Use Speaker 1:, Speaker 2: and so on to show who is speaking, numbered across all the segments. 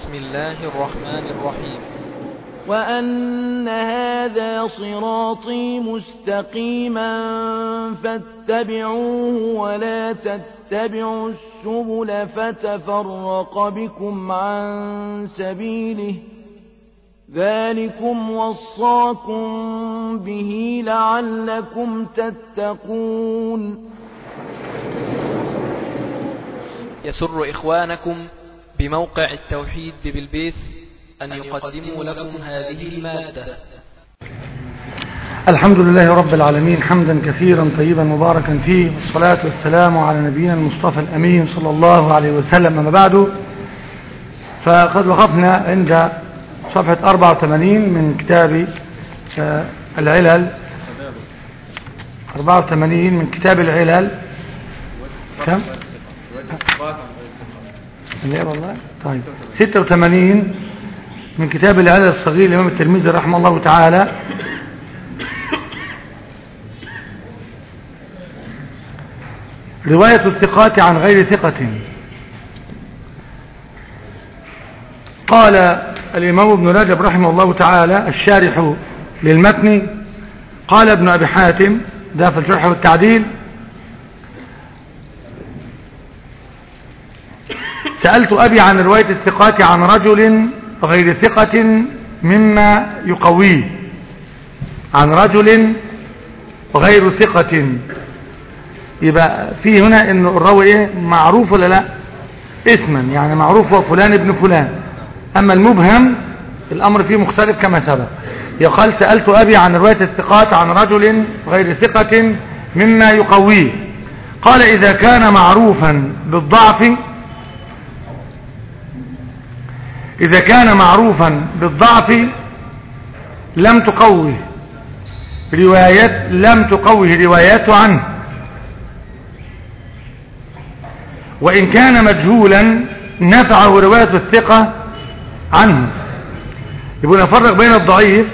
Speaker 1: بسم الله الرحمن الرحيم
Speaker 2: وأن هذا صراطي مستقيما فاتبعوه ولا تتبعوا السبل فتفرق بكم عن سبيله ذلكم وصاكم به لعلكم تتقون
Speaker 1: يسر إخوانكم بموقع التوحيد بالبيس أن يقدموا لكم هذه المادة
Speaker 3: الحمد لله رب العالمين حمدا كثيرا طيبا مباركا فيه والصلاة والسلام على نبينا المصطفى الأمين صلى الله عليه وسلم أما بعد فقد وقفنا عند صفحة 84 من كتاب العلل 84 من كتاب العلل كم؟ لا والله طيب 86 من كتاب العلل الصغير لإمام الترمذي رحمه الله تعالى رواية الثقات عن غير ثقة قال الإمام ابن رجب رحمه الله تعالى الشارح للمتن قال ابن أبي حاتم ده في الجرح والتعديل سألت أبي عن رواية الثقات عن رجل غير ثقة مما يقويه عن رجل غير ثقة يبقى في هنا ان الراوي ايه معروف ولا لا اسما يعني معروف هو فلان ابن فلان اما المبهم الامر فيه مختلف كما سبق يقال سألت ابي عن رواية الثقات عن رجل غير ثقة مما يقويه قال اذا كان معروفا بالضعف إذا كان معروفا بالضعف لم تقوه روايات لم تقوه رواياته عنه وإن كان مجهولا نفعه رواية الثقة عنه يبقى نفرق بين الضعيف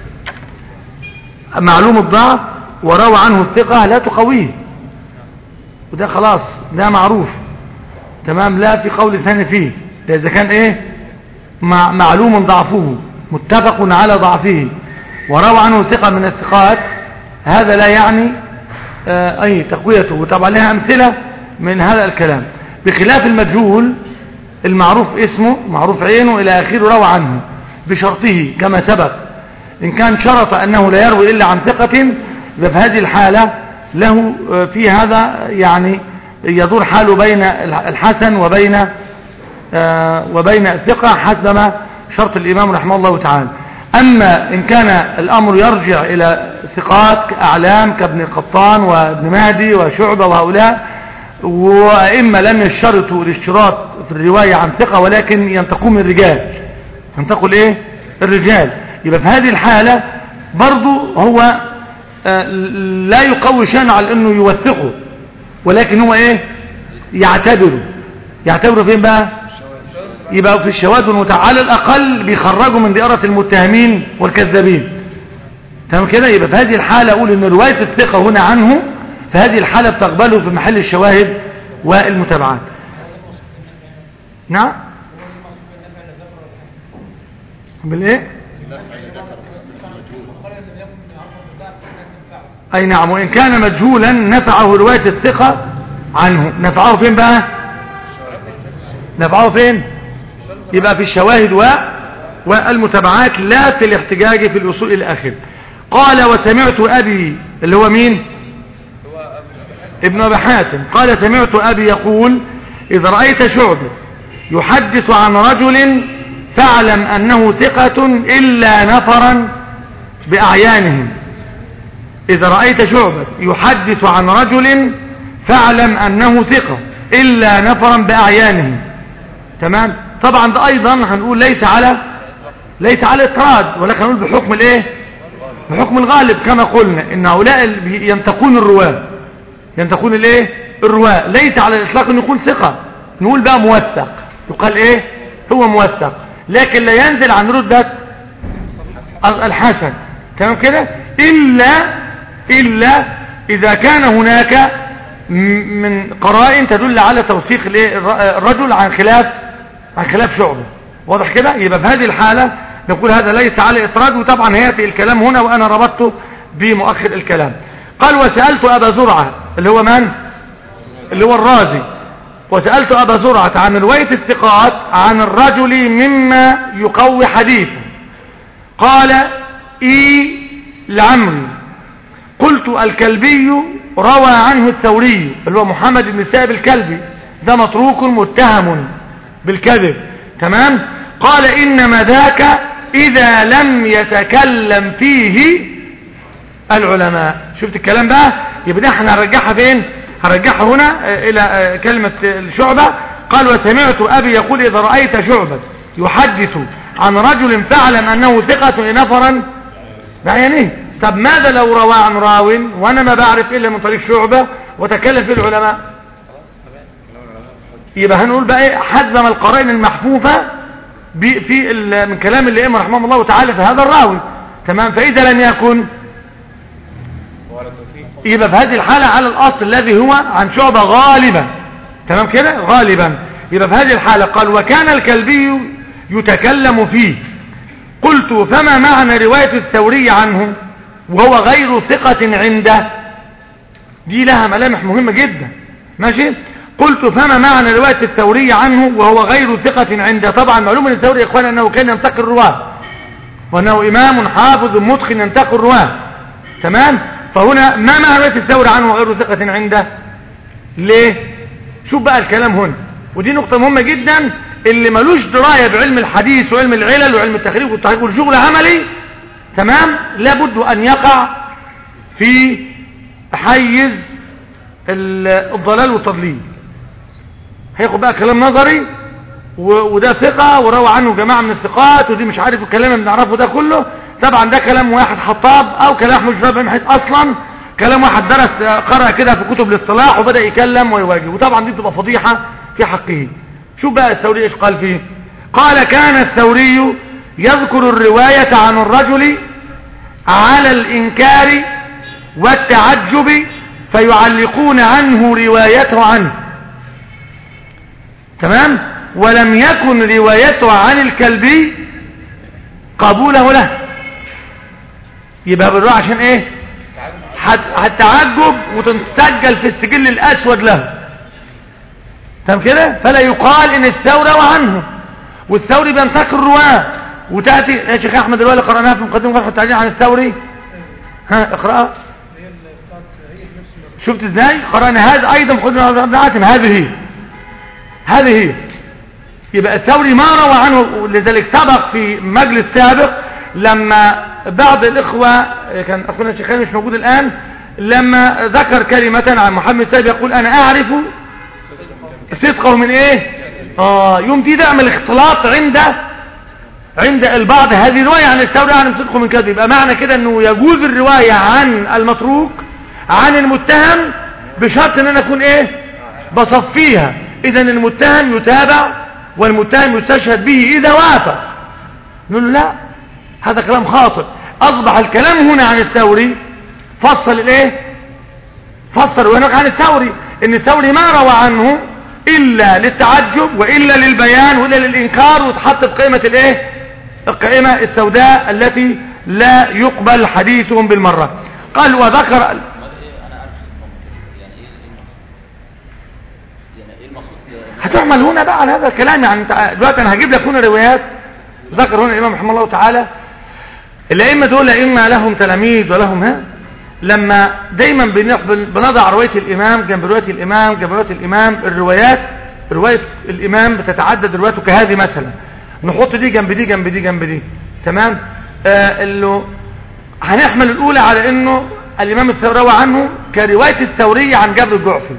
Speaker 3: معلوم الضعف وروى عنه الثقة لا تقويه وده خلاص ده معروف تمام لا في قول ثاني فيه ده إذا كان إيه مع معلوم ضعفه متفق على ضعفه وروى عنه ثقة من الثقات هذا لا يعني آه أي تقويته وطبعا لها أمثلة من هذا الكلام بخلاف المجهول المعروف اسمه معروف عينه إلى آخره روى عنه بشرطه كما سبق إن كان شرط أنه لا يروي إلا عن ثقة في هذه الحالة له في هذا يعني يدور حاله بين الحسن وبين وبين الثقة حسب ما شرط الإمام رحمه الله تعالى أما إن كان الأمر يرجع إلى ثقات أعلام كابن قطان وابن مهدي وشعبة وهؤلاء وإما لم يشترطوا الاشتراط في الرواية عن ثقة ولكن ينتقون من الرجال ينتقوا الايه الرجال يبقى في هذه الحالة برضو هو لا يقوي شأنه على انه يوثقه ولكن هو ايه يعتبره يعتبره فين بقى يبقى في الشواذ والمتع على الأقل بيخرجوا من دائرة المتهمين والكذابين تمام كده يبقى في هذه الحالة أقول إن رواية الثقة هنا عنه في هذه الحالة بتقبله في محل الشواهد والمتابعات نعم بالإيه أي نعم وإن كان مجهولا نفعه رواية الثقة عنه نفعه فين بقى نفعه فين يبقى في الشواهد و والمتابعات لا في الاحتجاج في الوصول إلى آخر قال وسمعت أبي اللي هو مين ابن أبي حاتم قال سمعت أبي يقول إذا رأيت شعبة يحدث عن رجل فاعلم أنه ثقة إلا نفرا بأعيانهم إذا رأيت شعبة يحدث عن رجل فاعلم أنه ثقة إلا نفرا بأعيانهم تمام طبعا ده أيضا هنقول ليس على ليس على إطراد ولكن هنقول بحكم الإيه بحكم الغالب كما قلنا إن هؤلاء ينتقون الرواة ينتقون الإيه الرواة ليس على الإطلاق أن يكون ثقة نقول بقى موثق يقال إيه هو موثق لكن لا ينزل عن ردة الحسن تمام كده إلا إلا إذا كان هناك من قرائن تدل على توثيق الرجل عن خلاف عن خلاف شعبه واضح كده يبقى في هذه الحالة نقول هذا ليس على إطراد وطبعا هيأتي الكلام هنا وأنا ربطته بمؤخر الكلام قال وسألت أبا زرعة اللي هو من اللي هو الرازي وسألت أبا زرعة عن رواية الثقات عن الرجل مما يقوي حديثه قال إي لعمري قلت الكلبي روى عنه الثوري اللي هو محمد بن سائب الكلبي ده متروك متهم بالكذب تمام قال إنما ذاك إذا لم يتكلم فيه العلماء شفت الكلام بقى يبقى ده احنا هنرجعها فين هنرجعها هنا آه، الى آه، كلمة الشعبة قال وسمعت ابي يقول اذا رأيت شعبة يحدث عن رجل فاعلم انه ثقة نفرا بعينيه طب ماذا لو روى عن راو وانا ما بعرف الا من طريق شعبة وتكلم فيه العلماء يبقى هنقول بقى ايه حزم القرائن المحفوفة ب- في ال- من كلام الائمه رحمهم الله تعالى في هذا الراوي تمام فاذا لم يكن يبقى في هذه الحالة على الأصل الذي هو عن شعبة غالبا تمام كده غالبا يبقى في هذه الحالة قال وكان الكلبي يتكلم فيه قلت فما معنى رواية الثوري عنه وهو غير ثقة عنده دي لها ملامح مهمة جدا ماشي قلت فما معنى رواية الثوري عنه وهو غير ثقة عنده طبعا معلوم ان الثوري يا اخوان انه كان ينتقي الرواه وانه امام حافظ متقن ينتقي الرواه تمام فهنا ما معنى رواية الثوري عنه وغير ثقة عنده ليه شوف بقى الكلام هنا ودي نقطة مهمة جدا اللي ملوش دراية بعلم الحديث وعلم العلل وعلم التخريج والتحقيق والشغل عملي تمام لابد ان يقع في حيز ال- الضلال والتضليل هياخد بقى كلام نظري و- وده ثقة وروى عنه جماعة من الثقات ودي مش عارف الكلام اللي بنعرفه ده كله طبعا ده كلام واحد حطاب او كلام احمد شراب بن حيث اصلا كلام واحد درس آه، قرأ كده في كتب الاصطلاح وبدأ يكلم ويواجه وطبعا دي بتبقى فضيحة في حقه شوف بقى الثوري ايش قال فيه قال كان الثوري يذكر الرواية عن الرجل على الإنكار والتعجب فيعلقون عنه روايته عنه تمام ولم يكن روايته عن الكلبي قبوله له يبقى بالرواية عشان ايه هت- هتعجب وتسجل في السجل الاسود له تمام كده فلا يقال ان الثوري وعنه والثوري بينتقي الرواه وتاتي يا شيخ احمد الوالي قراناها في مقدمه فتح التعليل عن الثوري ها اقراها شفت ازاي قرانا هذا ايضا مقدمه ابن عاصم هذه هي هذه هي يبقى الثوري ما روى عنه لذلك سبق في مجلس سابق لما بعض الإخوة كان أخونا الشيخان مش موجود الآن لما ذكر كلمة عن محمد سابق يقول أنا أعرف صدقه من إيه آه يوم دي تعمل اختلاط عند عند البعض هذه رواية عن الثوري عن صدقه من كذب يبقى معنى كده أنه يجوز الرواية عن المتروك عن المتهم بشرط أن أنا أكون إيه بصفيها إذا المتهم يتابع والمتهم يستشهد به إذا وافق نقول له لا هذا كلام خاطئ أصبح الكلام هنا عن الثوري فصل الإيه فصل وهناك عن الثوري إن الثوري ما روى عنه إلا للتعجب وإلا للبيان وإلا للإنكار وتحط في قائمة الإيه القائمة السوداء التي لا يقبل حديثهم بالمرة قال وذكر
Speaker 4: امال ايه انا عارف صدقهم كده يعني ايه ايه المقصود يعني ايه المقصود
Speaker 3: هتعمل هنا بقى على هذا الكلام يعني انت دلوقتي انا هجيب لك هنا روايات ذكر هنا الامام رحمه الله تعالى الائمه دول ائمه لهم تلاميذ ولهم ها لما دايما بنقبل- بنضع روايه الامام جنب روايه الامام جنب روايه الامام الروايات روايه الامام بتتعدد رواياته كهذه مثلا نحط دي جنب دي جنب دي جنب دي تمام آه اللي هنحمل الاولى على انه الامام الثوري روى عنه كروايه الثوري عن جابر الجعفي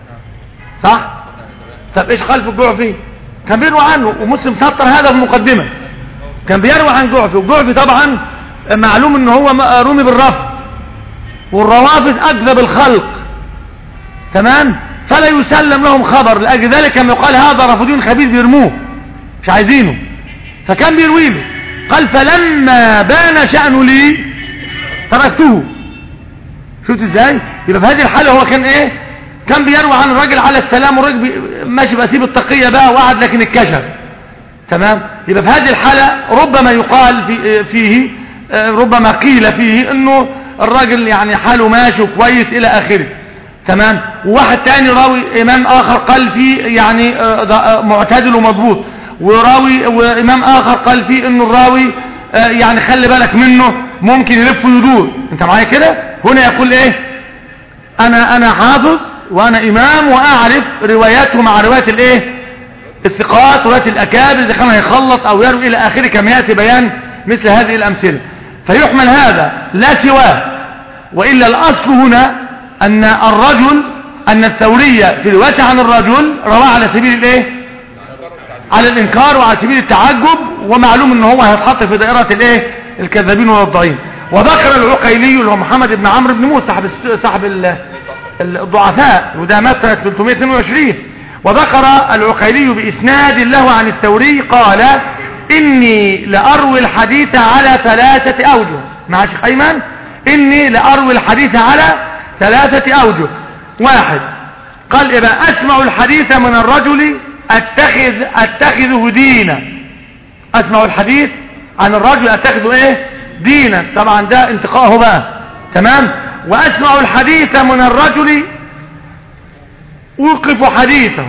Speaker 3: صح طب ايش خلف الجعفي كان بيروي عنه ومسلم سطر هذا في المقدمة كان بيروي عن جعفي والجعفي طبعا معلوم ان هو م- رمي بالرفض والروافض اكذب الخلق تمام فلا يسلم لهم خبر لاجل ذلك كما يقال هذا رافضين خبيث بيرموه مش عايزينه فكان بيروي له قال فلما بان شأنه لي تركته شفت ازاي يبقى في هذه الحالة هو كان ايه كان بيروي عن الراجل على السلام والراجل بي- ماشي بقى سيب التقية بقى وقعد لكن اتكشف تمام يبقى في هذه الحالة ربما يقال في فيه آه، ربما قيل فيه انه الراجل يعني حاله ماشي كويس الى اخره تمام وواحد تاني راوي امام اخر قال فيه يعني آه، ده، آه، معتدل ومضبوط وراوي وامام اخر قال فيه انه الراوي آه، يعني خلي بالك منه ممكن يلف ويدور انت معايا كده هنا يقول ايه انا انا حافظ وانا امام واعرف رواياته مع روايات الايه الثقات وروايات الاكابر اذا كان هيخلط او يروي الى اخره كما ياتي بيان مثل هذه الامثله فيحمل هذا لا سواه والا الاصل هنا ان الرجل ان الثوريه في روايته عن الرجل رواه على سبيل الايه على الانكار وعلى سبيل التعجب ومعلوم ان هو هيتحط في دائره الايه الكذابين والضعين وذكر العقيلي اللي هو محمد بن عمرو بن موسى صاحب الس- صاحب ال- ال- الضعفاء وده مات سنه 322 وذكر العقيلي باسناد له عن الثوري قال اني لاروي الحديث على ثلاثه اوجه مع شيخ ايمن اني لاروي الحديث على ثلاثه اوجه واحد قال إذا أسمع الحديث من الرجل أتخذ أتخذه دينا أسمع الحديث عن الرجل أتخذه إيه دينا طبعا ده انتقاءه بقى تمام وأسمع الحديث من الرجل أوقف حديثه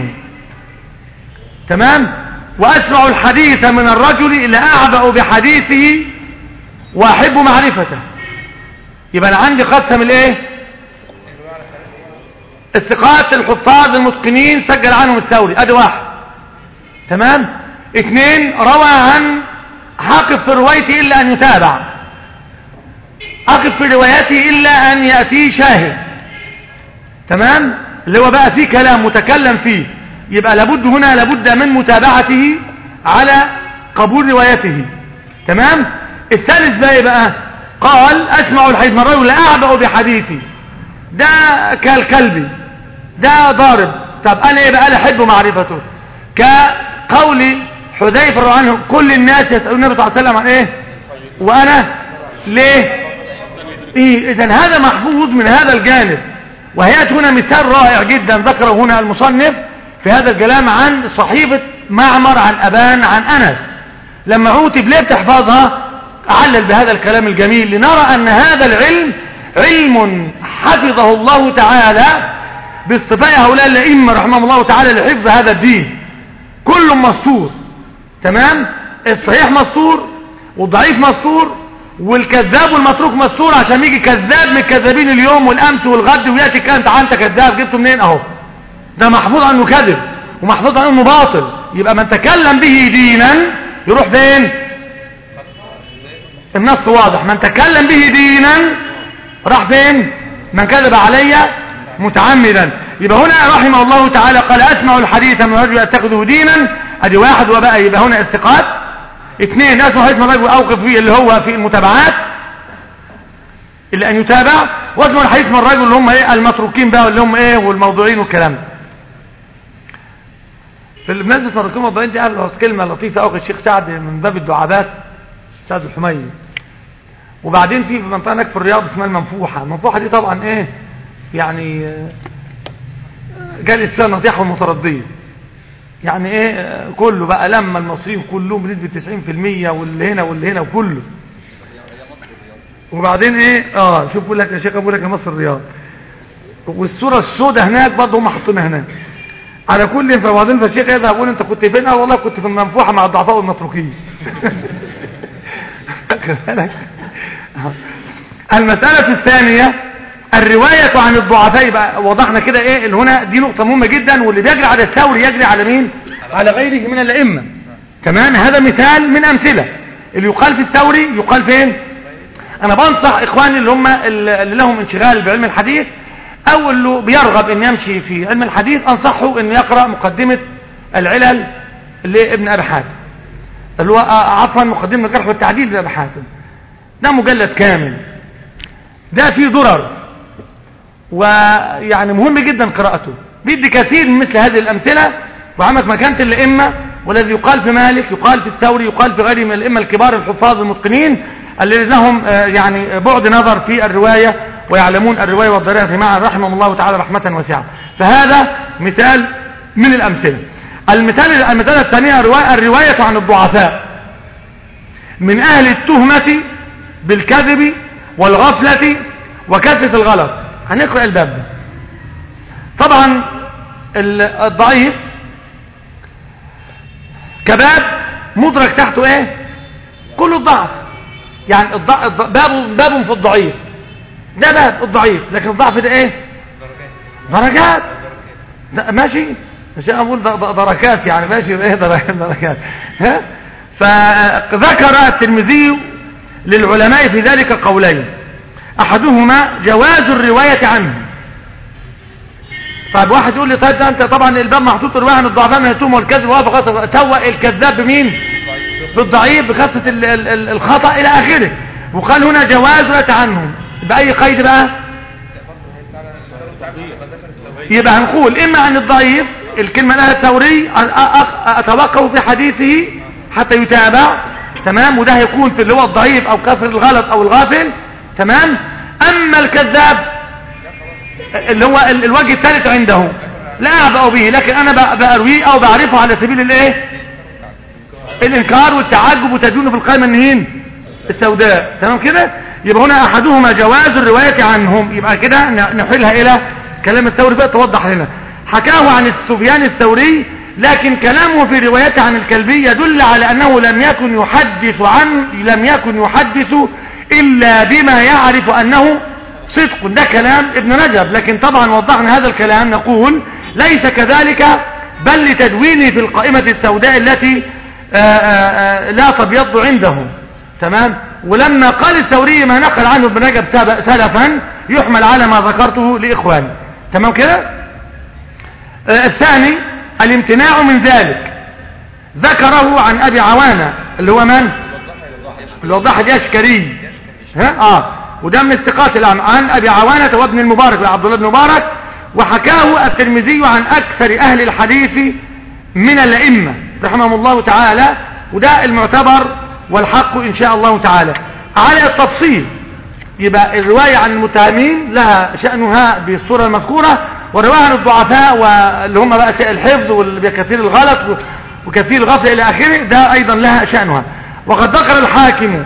Speaker 3: تمام وأسمع الحديث من الرجل لأعبأ بحديثه وأحب معرفته يبقى أنا عندي قسم الإيه الثقات الحفاظ المتقنين سجل عنهم الثوري ادي واحد تمام اثنين روى عن حاقب في روايته الا ان يتابع حاقب في روايته الا ان ياتيه شاهد تمام اللي هو بقى فيه كلام متكلم فيه يبقى لابد هنا لابد من متابعته على قبول روايته تمام الثالث بقى إيه بقى قال اسمع الحديث من الرجل لاعبأ بحديثي ده كالكلب ده ضارب طب انا ايه بقى انا احب معرفته كقول حذيفه رضي الله عنه كل الناس يسالون النبي صلى الله عليه وسلم عن ايه وانا ليه ايه اذا هذا محفوظ من هذا الجانب وهيات هنا مثال رائع جدا ذكره هنا المصنف في هذا الكلام عن صحيفه معمر عن ابان عن انس لما عوتب ليه بتحفظها اعلل بهذا الكلام الجميل لنرى ان هذا العلم علم حفظه الله تعالى باصطفاء هؤلاء الائمه رحمهم الله تعالى لحفظ هذا الدين كل مسطور تمام الصحيح مسطور والضعيف مسطور والكذاب والمتروك مسطور عشان يجي كذاب من الكذابين اليوم والامس والغد وياتي كان تعال انت كذاب جبته منين اهو ده محفوظ عنه كذب ومحفوظ عنه باطل يبقى من تكلم به دينا يروح فين النص واضح من تكلم به دينا راح فين من كذب علي متعمدا يبقى هنا رحمه الله تعالى قال اسمع الحديث من رجل اتخذه دينا ادي واحد وبقى يبقى هنا الثقات اثنين اسمع الحديث من رجل اوقف فيه اللي هو في المتابعات اللي ان يتابع واسمع الحديث من الرجل اللي هم ايه المتروكين بقى اللي هم ايه والموضوعين والكلام ده في المنزل المتروكين والموضوعين دي قال كلمه لطيفه قوي الشيخ سعد من باب الدعابات سعد الحميدي وبعدين في منطقه هناك في الرياض اسمها المنفوحه المنفوحه دي طبعا ايه يعني آه، جالس فيها النصيحه والمترديه يعني ايه آه، كله بقى لما المصريين كلهم بنسبه 90% واللي هنا واللي هنا وكله وبعدين ايه اه شوف بقول لك يا شيخ بقول لك يا مصر الرياض والصوره السوداء هناك برضه هم حاطينها هناك على كل فبعدين فالشيخ يذهب يقول انت كنت فين اه والله كنت في المنفوحه مع الضعفاء والمتروكين المسألة الثانية الرواية عن الضعفاء يبقى وضحنا كده ايه اللي هنا دي نقطة مهمة جدا واللي بيجري على الثوري يجري على مين على غيره من الأئمة تمام هذا مثال من أمثلة اللي يقال في الثوري يقال فين انا بنصح اخواني اللي هم اللي لهم انشغال بعلم الحديث او اللي بيرغب ان يمشي في علم الحديث انصحه ان يقرأ مقدمة العلل لابن ابي حاتم اللي هو آه، عفوا مقدمة الجرح والتعديل لابي حاتم ده مجلد كامل ده فيه ضرر ويعني مهم جدا قراءته بيدي كثير من مثل هذه الأمثلة وعمك مكانة الأئمة والذي يقال في مالك يقال في الثوري يقال في غيره من الأئمة الكبار الحفاظ المتقنين الذين لهم آه، يعني بعد نظر في الرواية ويعلمون الرواية والضريرة معا رحمهم الله تعالى رحمة واسعة فهذا مثال من الأمثلة المثال المثال الثانية الرواية, الرواية عن الضعفاء من أهل التهمة بالكذب والغفلة وكثرة الغلط هنقرأ الباب ده طبعا ال- الضعيف كباب مدرك تحته ايه كل الضعف يعني الضع... الض- باب باب في الضعيف ده باب الضعيف لكن الضعف ده ايه درجات ده ماشي مش اقول د- د- دركات يعني ماشي ايه درجات دركات ها فذكر الترمذي للعلماء في ذلك قولين احدهما جواز الرواية عنه طيب واحد يقول لي طيب ده انت طبعا الباب محطوط الرواية عن الضعفاء من التهم والكذب وافق سوى الكذاب بمين بالضعيف بكثرة ال- ال- ال- الخطأ الى اخره وقال هنا جواز رواية عنهم بأي قيد بقى يبقى هنقول اما عن الضعيف الكلمة لها الثوري أ- أ- اتوقف في حديثه حتى يتابع تمام وده هيكون في اللي هو الضعيف او كفر الغلط او الغافل تمام اما الكذاب اللي هو ال- الوجه الثالث عنده لا اعبأ به لكن انا ب- بأرويه او بعرفه على سبيل الايه الانكار والتعجب وتدون في القائمة النهين السوداء تمام كده يبقى هنا احدهما جواز الرواية عنهم يبقى كده ن- نحيلها الى كلام الثوري بقى توضح لنا حكاه عن السفيان الثوري لكن كلامه في روايته عن الكلبي يدل على انه لم يكن يحدث عن لم يكن يحدث الا بما يعرف انه صدق ده كلام ابن رجب لكن طبعا وضحنا هذا الكلام نقول ليس كذلك بل لتدوينه في القائمة السوداء التي آآ آآ لا تبيض عنده تمام ولما قال الثوري ما نقل عنه ابن رجب سب- سلفا يحمل على ما ذكرته لإخواني تمام كده آه، الثاني الامتناع من ذلك ذكره عن أبي عوانة اللي هو من اللي وضح اليشكري ها اه وده من الثقات الأعمى عن أبي عوانة وابن المبارك عبد الله بن مبارك وحكاه الترمذي عن أكثر أهل الحديث من الأئمة رحمهم الله تعالى وده المعتبر والحق إن شاء الله تعالى على التفصيل يبقى الرواية عن المتهمين لها شأنها بالصورة المذكورة والرواية عن الضعفاء واللي هم بقى شيء الحفظ والكثير الغلط و- وكثير الغفل إلى آخره ده أيضا لها شأنها وقد ذكر الحاكم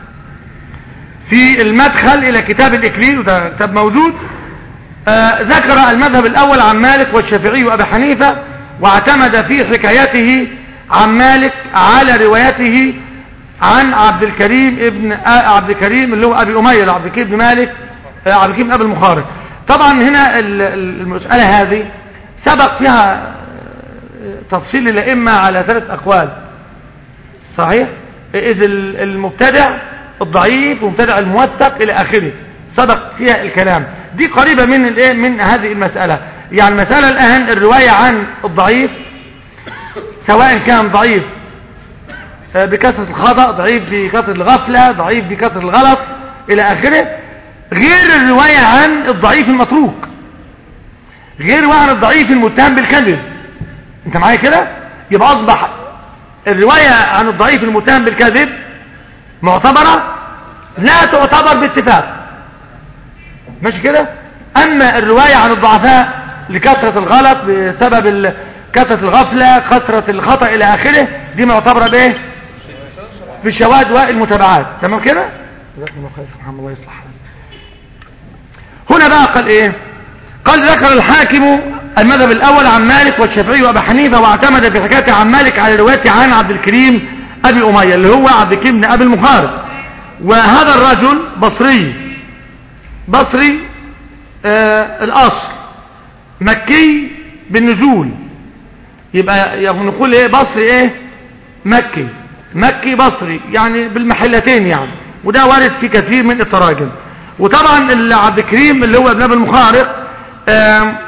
Speaker 3: في المدخل إلى كتاب الإكليل وده كتاب موجود آه، ذكر المذهب الأول عن مالك والشافعي وأبي حنيفة واعتمد في حكايته عن مالك على روايته عن عبد الكريم ابن آه، عبد الكريم اللي هو أبي أمية عبد الكريم بن مالك آه، عبد الكريم أبي المخارج طبعا هنا ال- ال- المسألة هذه سبق فيها آه، تفصيل الأئمة على ثلاث أقوال صحيح إذ ال- المبتدع الضعيف ومبتدع الموثق إلى آخره سبق فيها الكلام دي قريبة من الايه من هذه المسألة يعني المسألة الآن الرواية عن الضعيف سواء كان ضعيف آه، بكثرة الخطأ ضعيف بكثرة الغفلة ضعيف بكثرة الغلط إلى آخره غير الرواية عن الضعيف المتروك غير رواية عن الضعيف المتهم بالكذب انت معايا كده يبقى أصبح الرواية عن الضعيف المتهم بالكذب معتبرة لا تعتبر باتفاق ماشي كده أما الرواية عن الضعفاء لكثرة الغلط بسبب ال- كثرة الغفلة كثرة الخطأ إلى آخره دي معتبرة بإيه بالشواذ والمتابعات تمام كده جزاكم الله خير سبحان الله يصلح حالك. هنا بقى قال ايه قال ذكر الحاكم المذهب الاول عن مالك والشافعي وابي حنيفه واعتمد في حكايته عن مالك على روايته عن عبد الكريم ابي اميه اللي هو عبد الكريم بن ابي المخارق وهذا الرجل بصري بصري آه الاصل مكي بالنزول يبقى يعني نقول ايه بصري ايه مكي مكي بصري يعني بالمحلتين يعني وده وارد في كثير من التراجم وطبعا اللي عبد الكريم اللي هو ابن ابي المخارق آم،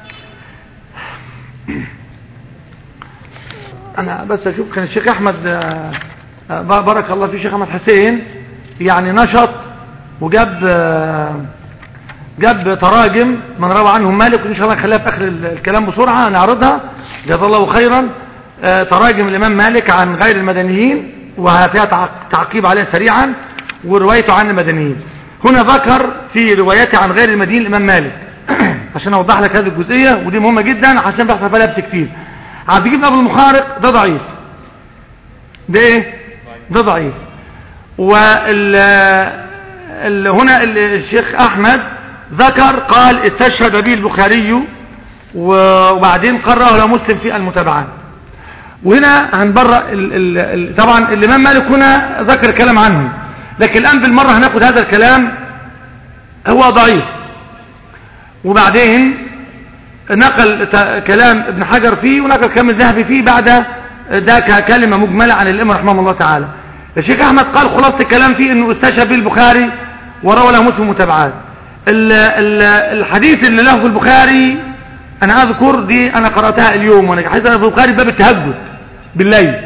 Speaker 3: انا بس اشوف كان الشيخ احمد آه، آه، بارك الله فيه الشيخ احمد حسين يعني نشط وجاب آه، جاب تراجم من روى عنهم مالك وان شاء الله نخليها في اخر ال- الكلام بسرعه نعرضها جزا الله خيرا آه، تراجم الامام مالك عن غير المدنيين وفيها تعق- تعقيب عليها سريعا وروايته عن المدنيين هنا ذكر في روايته عن غير المدينين الامام مالك عشان اوضح لك هذه الجزئيه ودي مهمه جدا عشان بيحصل فيها لبس كتير عبد الكريم ابو المخارق ده ضعيف ده ايه ده ضعيف وال ال- هنا ال- الشيخ احمد ذكر قال استشهد به البخاري وبعدين قرأه له مسلم في المتابعات وهنا هنبرأ ال ال ال طبعا الامام مالك هنا ذكر كلام عنه لكن الان بالمرة هناخد هذا الكلام هو ضعيف وبعدين نقل ت- كلام ابن حجر فيه ونقل كلام الذهبي فيه بعد ده ككلمة مجملة عن الإمام رحمه الله تعالى الشيخ أحمد قال خلاصة الكلام فيه أنه استشهد به البخاري وروى له مسلم متابعات ال- ال- الحديث اللي له في البخاري أنا أذكر دي أنا قرأتها اليوم وأنا حديث في البخاري باب التهجد بالليل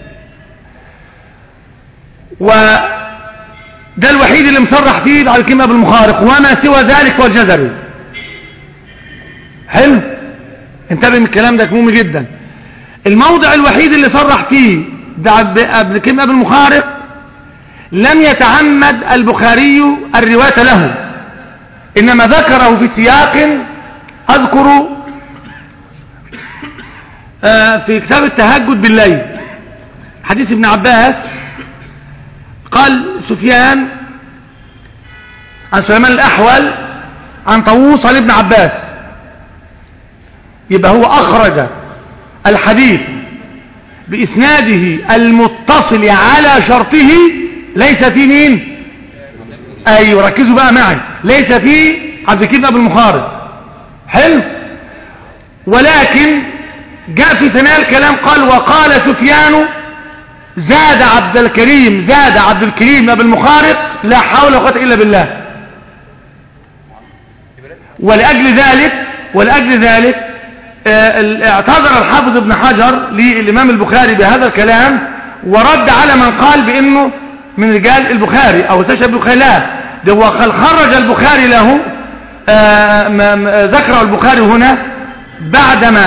Speaker 3: وده الوحيد اللي مصرح فيه بعد كلمة بالمخارق وما سوى ذلك والجزري حلو انتبه من الكلام ده مهم جدا الموضع الوحيد اللي صرح فيه ده ابن كلمة ابن المخارق لم يتعمد البخاري الرواية له إنما ذكره في سياق أذكر آه، في كتاب التهجد بالليل حديث ابن عباس قال سفيان عن سليمان الأحول عن طاووس عن ابن عباس يبقى هو أخرج الحديث بإسناده المتصل على شرطه ليس في مين أيوة ركزوا بقى معي ليس في عبد الكريم أبو المخارج حلو ولكن جاء في ثناء الكلام قال وقال سفيان زاد عبد الكريم زاد عبد الكريم أبو المخارق لا حول ولا قوة إلا بالله ولأجل ذلك ولأجل ذلك آه، اعتذر الحافظ ابن حجر للإمام البخاري بهذا الكلام ورد على من قال بأنه من رجال البخاري أو استشهد البخاري لا ده هو قال خرج البخاري له آه، ما- ما- ذكر البخاري هنا بعدما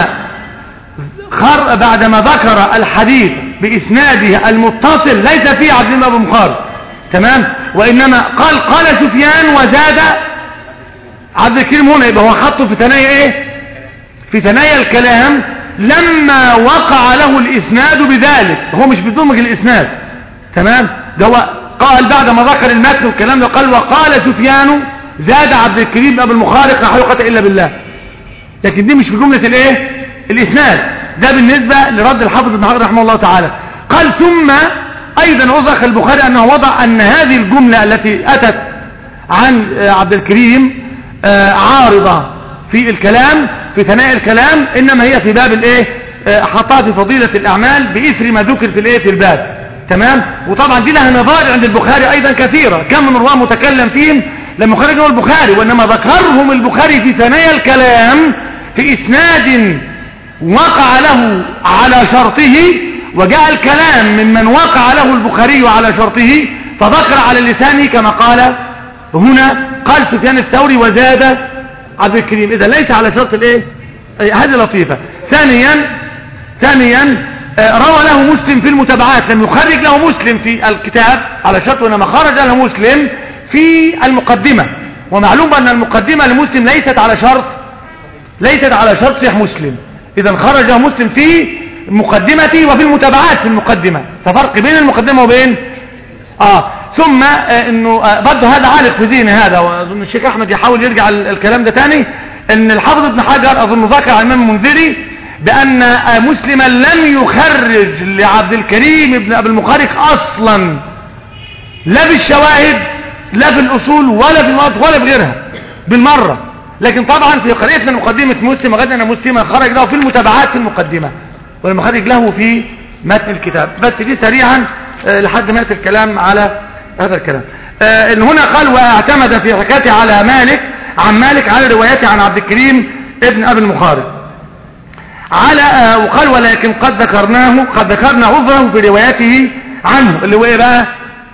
Speaker 3: خر بعدما ذكر الحديث بإسناده المتصل ليس فيه عبد الله بن مخارج تمام وإنما قال قال سفيان وزاد عبد الكريم هنا يبقى هو حطه في ثنايا ايه في ثنايا الكلام لما وقع له الاسناد بذلك هو مش بدمج الاسناد تمام ده هو قال بعد ما ذكر المتن والكلام ده قال وقال سفيان زاد عبد الكريم ابو المخارق لا حلقة الا بالله لكن دي مش في جملة الايه الاسناد ده بالنسبة لرد الحافظ ابن حجر رحمه الله تعالى قال ثم ايضا وضح البخاري انه وضع ان هذه الجملة التي اتت عن آه، عبد الكريم آه، عارضة في الكلام في ثناء الكلام انما هي في باب الايه آه، حطها في فضيلة الاعمال باثر ما ذكر في الايه في الباب تمام وطبعا دي لها نظائر عند البخاري ايضا كثيرة كم من رواه متكلم فيهم لما خرج هو البخاري وانما ذكرهم البخاري في ثنايا الكلام في اسناد وقع له على شرطه وجاء الكلام ممن وقع له البخاري على شرطه فذكر على لسانه كما قال هنا قال سفيان الثوري وزاد عبد الكريم اذا ليس على شرط الايه أي هذه لطيفة ثانيا ثانيا آه، روى له مسلم في المتابعات لم يخرج له مسلم في الكتاب على شرط انما خرج له مسلم في المقدمة ومعلوم ان المقدمة لمسلم ليست على شرط ليست على شرط صحيح مسلم اذا خرج مسلم في مقدمتي وفي المتابعات في المقدمة ففرق بين المقدمة وبين اه ثم آه انه آه برضه هذا عالق في ذهني هذا واظن الشيخ احمد يحاول يرجع ال- الكلام ده تاني ان الحافظ ابن حجر اظن ذكر عن الامام المنذري بان آه مسلما لم يخرج لعبد الكريم ابن ابي المخارق اصلا لا بالشواهد لا في الاصول ولا في المواقف ولا في غيرها بالمره لكن طبعا في قريتنا مقدمه مسلم وغدا ان مسلما خرج له في المتابعات في المقدمه ولما خرج له في متن الكتاب بس دي سريعا آه، لحد ما ياتي الكلام على هذا الكلام آه، إن هنا قال واعتمد في حكايته على مالك عن مالك على روايته عن عبد الكريم ابن ابي المخارق على آه، وقال ولكن قد ذكرناه قد ذكرنا عذره في روايته عنه اللي هو ايه بقى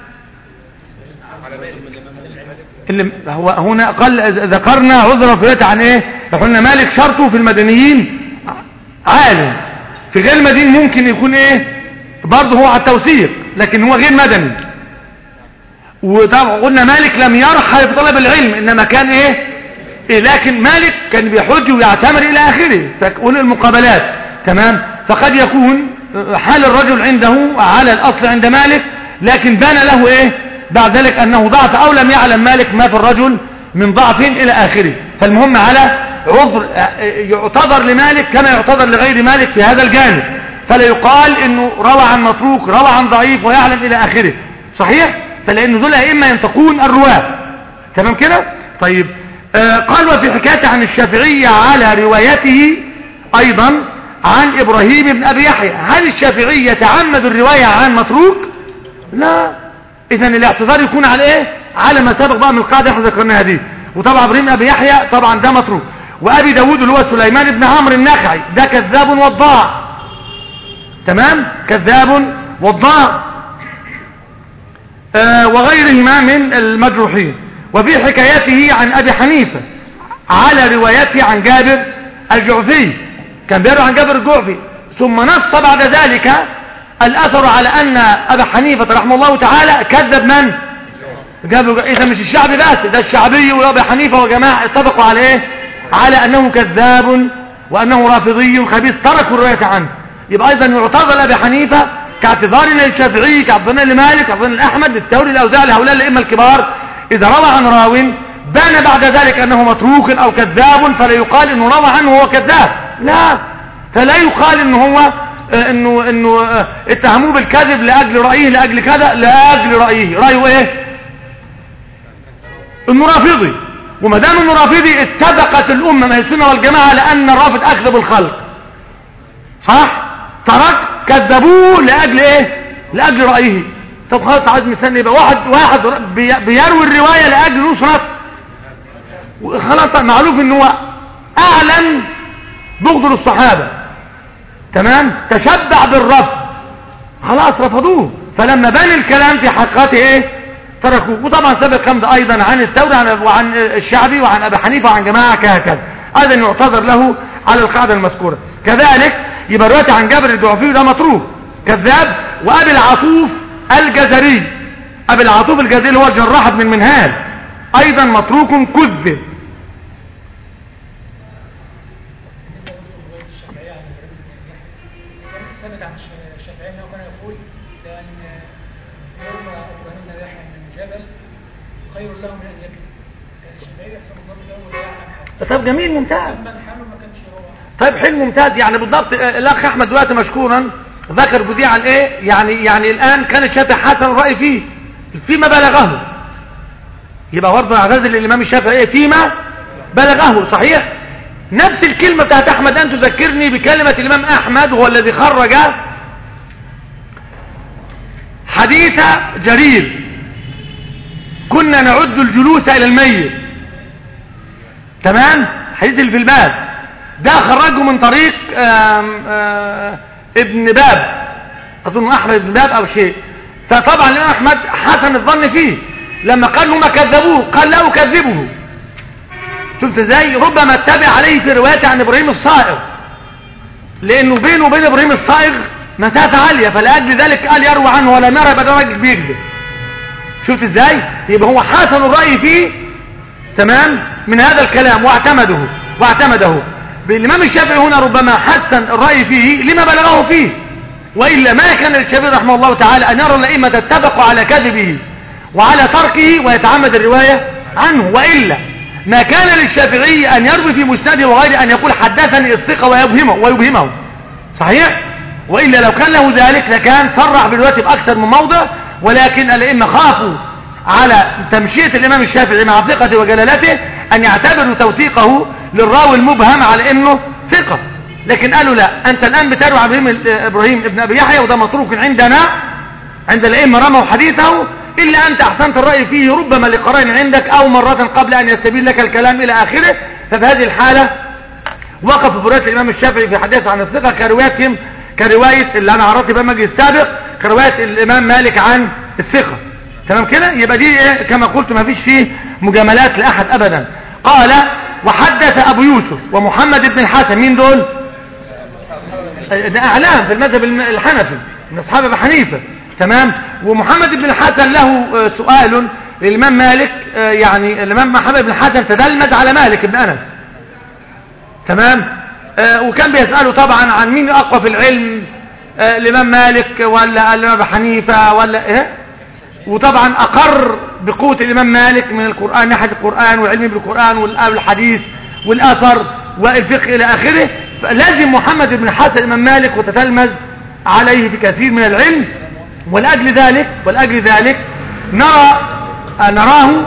Speaker 3: اللي هو هنا قال ذكرنا عذره في روايته عن ايه قلنا مالك شرطه في المدنيين عالم في غير المدني ممكن يكون ايه برضه هو على التوثيق لكن هو غير مدني وطبعا قلنا مالك لم يرحل في طلب العلم انما كان ايه, إيه لكن مالك كان بيحج ويعتمر الى اخره فقلنا المقابلات تمام فقد يكون حال الرجل عنده على الأصل عند مالك لكن بان له إيه بعد ذلك أنه ضعف أو لم يعلم مالك ما في الرجل من ضعف إلى آخره فالمهم على عذر يعتذر لمالك كما يعتذر لغير مالك في هذا الجانب فلا يقال انه روى عن متروك روى عن ضعيف ويعلم الى اخره صحيح فلان دول ائمه ينتقون الرواه تمام كده طيب آه قال وفي حكايته عن الشافعية على روايته ايضا عن ابراهيم بن ابي يحيى هل الشافعي يتعمد الرواية عن متروك لا اذا الاعتذار يكون على ايه على ما سبق بقى من القاعدة احنا ذكرناها دي وطبعا ابراهيم ابي يحيى طبعا ده متروك وابي داود اللي هو سليمان بن عمرو النخعي ده كذاب وضاع تمام كذاب وضاع آه وغيرهما من المجروحين وفي حكايته عن ابي حنيفه على روايته عن جابر الجعفي كان بيروي عن جابر الجعفي ثم نص بعد ذلك الاثر على ان ابا حنيفه رحمه الله تعالى كذب من جابر اذا مش الشعبي بس ده الشعبي وابي حنيفه وجماعه اتفقوا على ايه على انه كذاب وانه رافضي خبيث تركوا الروايه عنه يبقى ايضا يعتذر لابي حنيفه كاعتذارنا للشافعي كاعتذارنا لمالك كاعتذارنا لاحمد للثوري الاوزاعي لهؤلاء الائمه الكبار اذا روى عن راو بان بعد ذلك انه متروك او كذاب فلا يقال انه روى عنه وهو كذاب لا فلا يقال انه هو انه انه اتهموه بالكذب لاجل رايه لاجل كذا لاجل رايه رايه ايه انه رافضي وما دام انه رافضي اتفقت الامه من السنه والجماعه لان الرافض اكذب الخلق صح ترك كذبوه لاجل ايه لاجل رايه طب خلاص عايز مستني يبقى واحد واحد بيروي الروايه لاجل نصره خلاص معروف ان هو اعلن بغض للصحابه تمام تشبع بالرفض خلاص رفضوه فلما بان الكلام في حقيقته ايه تركوه وطبعا سبق الكلام ده ايضا عن الثوري وعن الشعبي وعن ابي حنيفه وعن جماعه كهكذا ايضا يعتذر له على القاعده المذكوره كذلك يبقى روايه عن جابر الجعفي ده مطروح كذاب وابي العطوف الجزري ابي العطوف الجزري اللي هو الجراح بن منهال ايضا متروك كذب
Speaker 5: ثبت عن الشافعي انه كان يقول لان يوم ابراهيم بن يحيى من جبل خير له من ان يكذب كان الشافعي يحسب الظن له ولا يعلم حاجه
Speaker 3: طب جميل ممتاز
Speaker 5: اما الحال ما كانش هو
Speaker 3: طيب حلو ممتاز يعني بالضبط الاخ احمد دلوقتي مشكورا ذكر جزئيه عن ايه يعني يعني الان كان الشافعي حسن الراي فيه فيما بلغه يبقى برضه اعتزل الامام الشافعي ايه فيما بلغه صحيح نفس الكلمه بتاعت احمد ان تذكرني بكلمه الامام احمد وهو الذي خرج حديث جرير كنا نعد الجلوس الى الميت تمام حديث اللي في الباب ده خرجه من طريق آم آم ابن باب اظن احمد بن باب او شيء فطبعا الامام احمد حسن الظن فيه لما قال له ما كذبوه قال لا اكذبه شفت ازاي ربما اتبع عليه في روايته عن ابراهيم الصائغ لانه بينه وبين ابراهيم الصائغ مسافه عاليه فلاجل ذلك قال يروى عنه ولا يرى يبقى ده راجل بيكذب شفت ازاي يبقى هو حسن الراي فيه تمام من هذا الكلام واعتمده واعتمده بالإمام الشافعي هنا ربما حسن الرأي فيه لما بلغه فيه وإلا ما كان للشافعي رحمه الله تعالى أن يرى الأئمة اتفقوا على كذبه وعلى تركه ويتعمد الرواية عنه وإلا ما كان للشافعي أن يروي في مسنده وغير أن يقول حدثني الثقة ويبهمه, ويبهمه صحيح وإلا لو كان له ذلك لكان صرح بالرواية بأكثر من موضع ولكن الأئمة خافوا على تمشية الإمام الشافعي مع ثقته وجلالته أن يعتبروا توثيقه للراوي المبهم على انه ثقة لكن قالوا لا انت الان بتروي عن ابراهيم ابراهيم ابن ابي يحيى وده متروك عندنا عند الائمه رموا حديثه الا انت احسنت الراي فيه ربما لقرائن عندك او مرة قبل ان يستبين لك الكلام الى اخره ففي هذه الحالة وقف برواية الامام الشافعي في حديث عن الثقة كروايتهم كرواية اللي انا عرضت بها المجلس السابق كرواية الامام مالك عن الثقة تمام كده يبقى دي ايه كما قلت ما فيش فيه مجاملات لاحد ابدا قال وحدث ابو يوسف ومحمد بن الحسن مين دول ده اعلام في المذهب الحنفي من اصحاب ابي حنيفه تمام ومحمد بن الحسن له سؤال للامام مالك يعني الامام محمد بن الحسن تدلمت على مالك بن انس تمام آه، وكان بيسأله طبعا عن مين أقوى في العلم آه، الإمام مالك ولا الإمام أبو حنيفة ولا إيه وطبعا أقر بقوة الإمام مالك من القرآن ناحية القرآن والعلم بالقرآن والحديث والأثر والفقه إلى آخره فلازم محمد بن حسن الإمام مالك وتتلمذ عليه في كثير من العلم ولأجل ذلك ولأجل ذلك نرى آه، نراه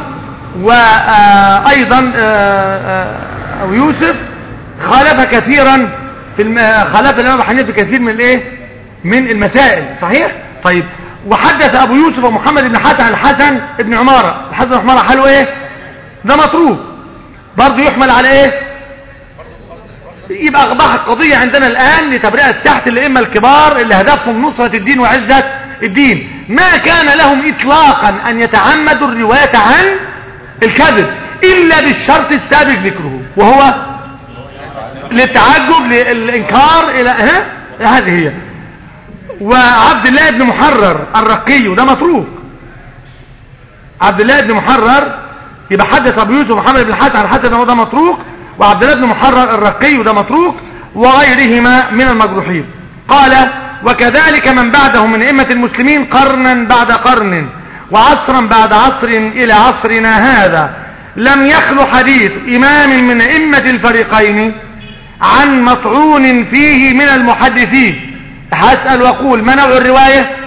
Speaker 3: وأيضا أو يوسف خالف كثيرا في الم... خالف الإمام أبو حنيفة في كثير من الايه من المسائل صحيح طيب وحدث أبو يوسف ومحمد بن حسن عن الحسن بن عمارة الحسن بن عمارة حاله ايه ده مطروب برضه يحمل على ايه يبقى أصبحت قضية عندنا الآن لتبرئة تحت الأئمة الكبار اللي هدفهم نصرة الدين وعزة الدين ما كان لهم إطلاقا أن يتعمدوا الرواية عن الكذب إلا بالشرط السابق ذكره وهو للتعجب للإنكار إلى ها هذه هي وعبد الله بن محرر الرقي وده متروك عبد الله بن محرر يبقى حدث ابو يوسف محمد بن الحسن عن حسن ده متروك وعبد الله بن محرر الرقي وده متروك وغيرهما من المجروحين قال وكذلك من بعده من ائمه المسلمين قرنا بعد قرن وعصرا بعد عصر الى عصرنا هذا لم يخلو حديث امام من ائمه الفريقين عن مطعون فيه من المحدثين هسأل واقول ما نوع الرواية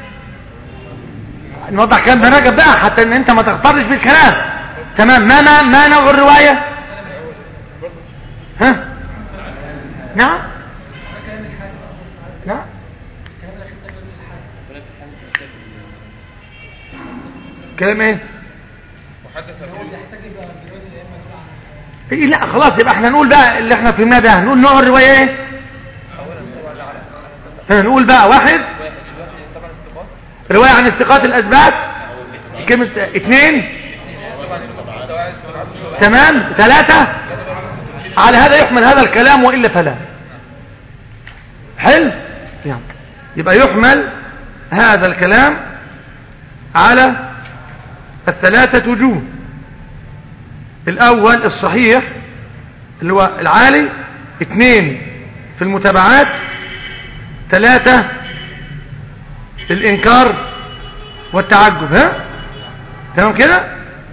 Speaker 3: نوضح كلام ده بقى حتى ان انت ما تغترش بالكلام تمام ما ما, ما نوع الرواية ها نعم نعم كلام ايه إيه لا خلاص يبقى احنا نقول بقى اللي احنا فهمناه ده نقول نوع الرواية ايه ها نقول بقى واحد رواية عن استقاط الاسباب كلمة اثنين تمام ثلاثة على هذا يحمل هذا الكلام وإلا فلا حلو يعني يبقى يحمل هذا الكلام على الثلاثة وجوه الأول الصحيح اللي هو العالي اثنين في المتابعات ثلاثة الإنكار والتعجب ها تمام كده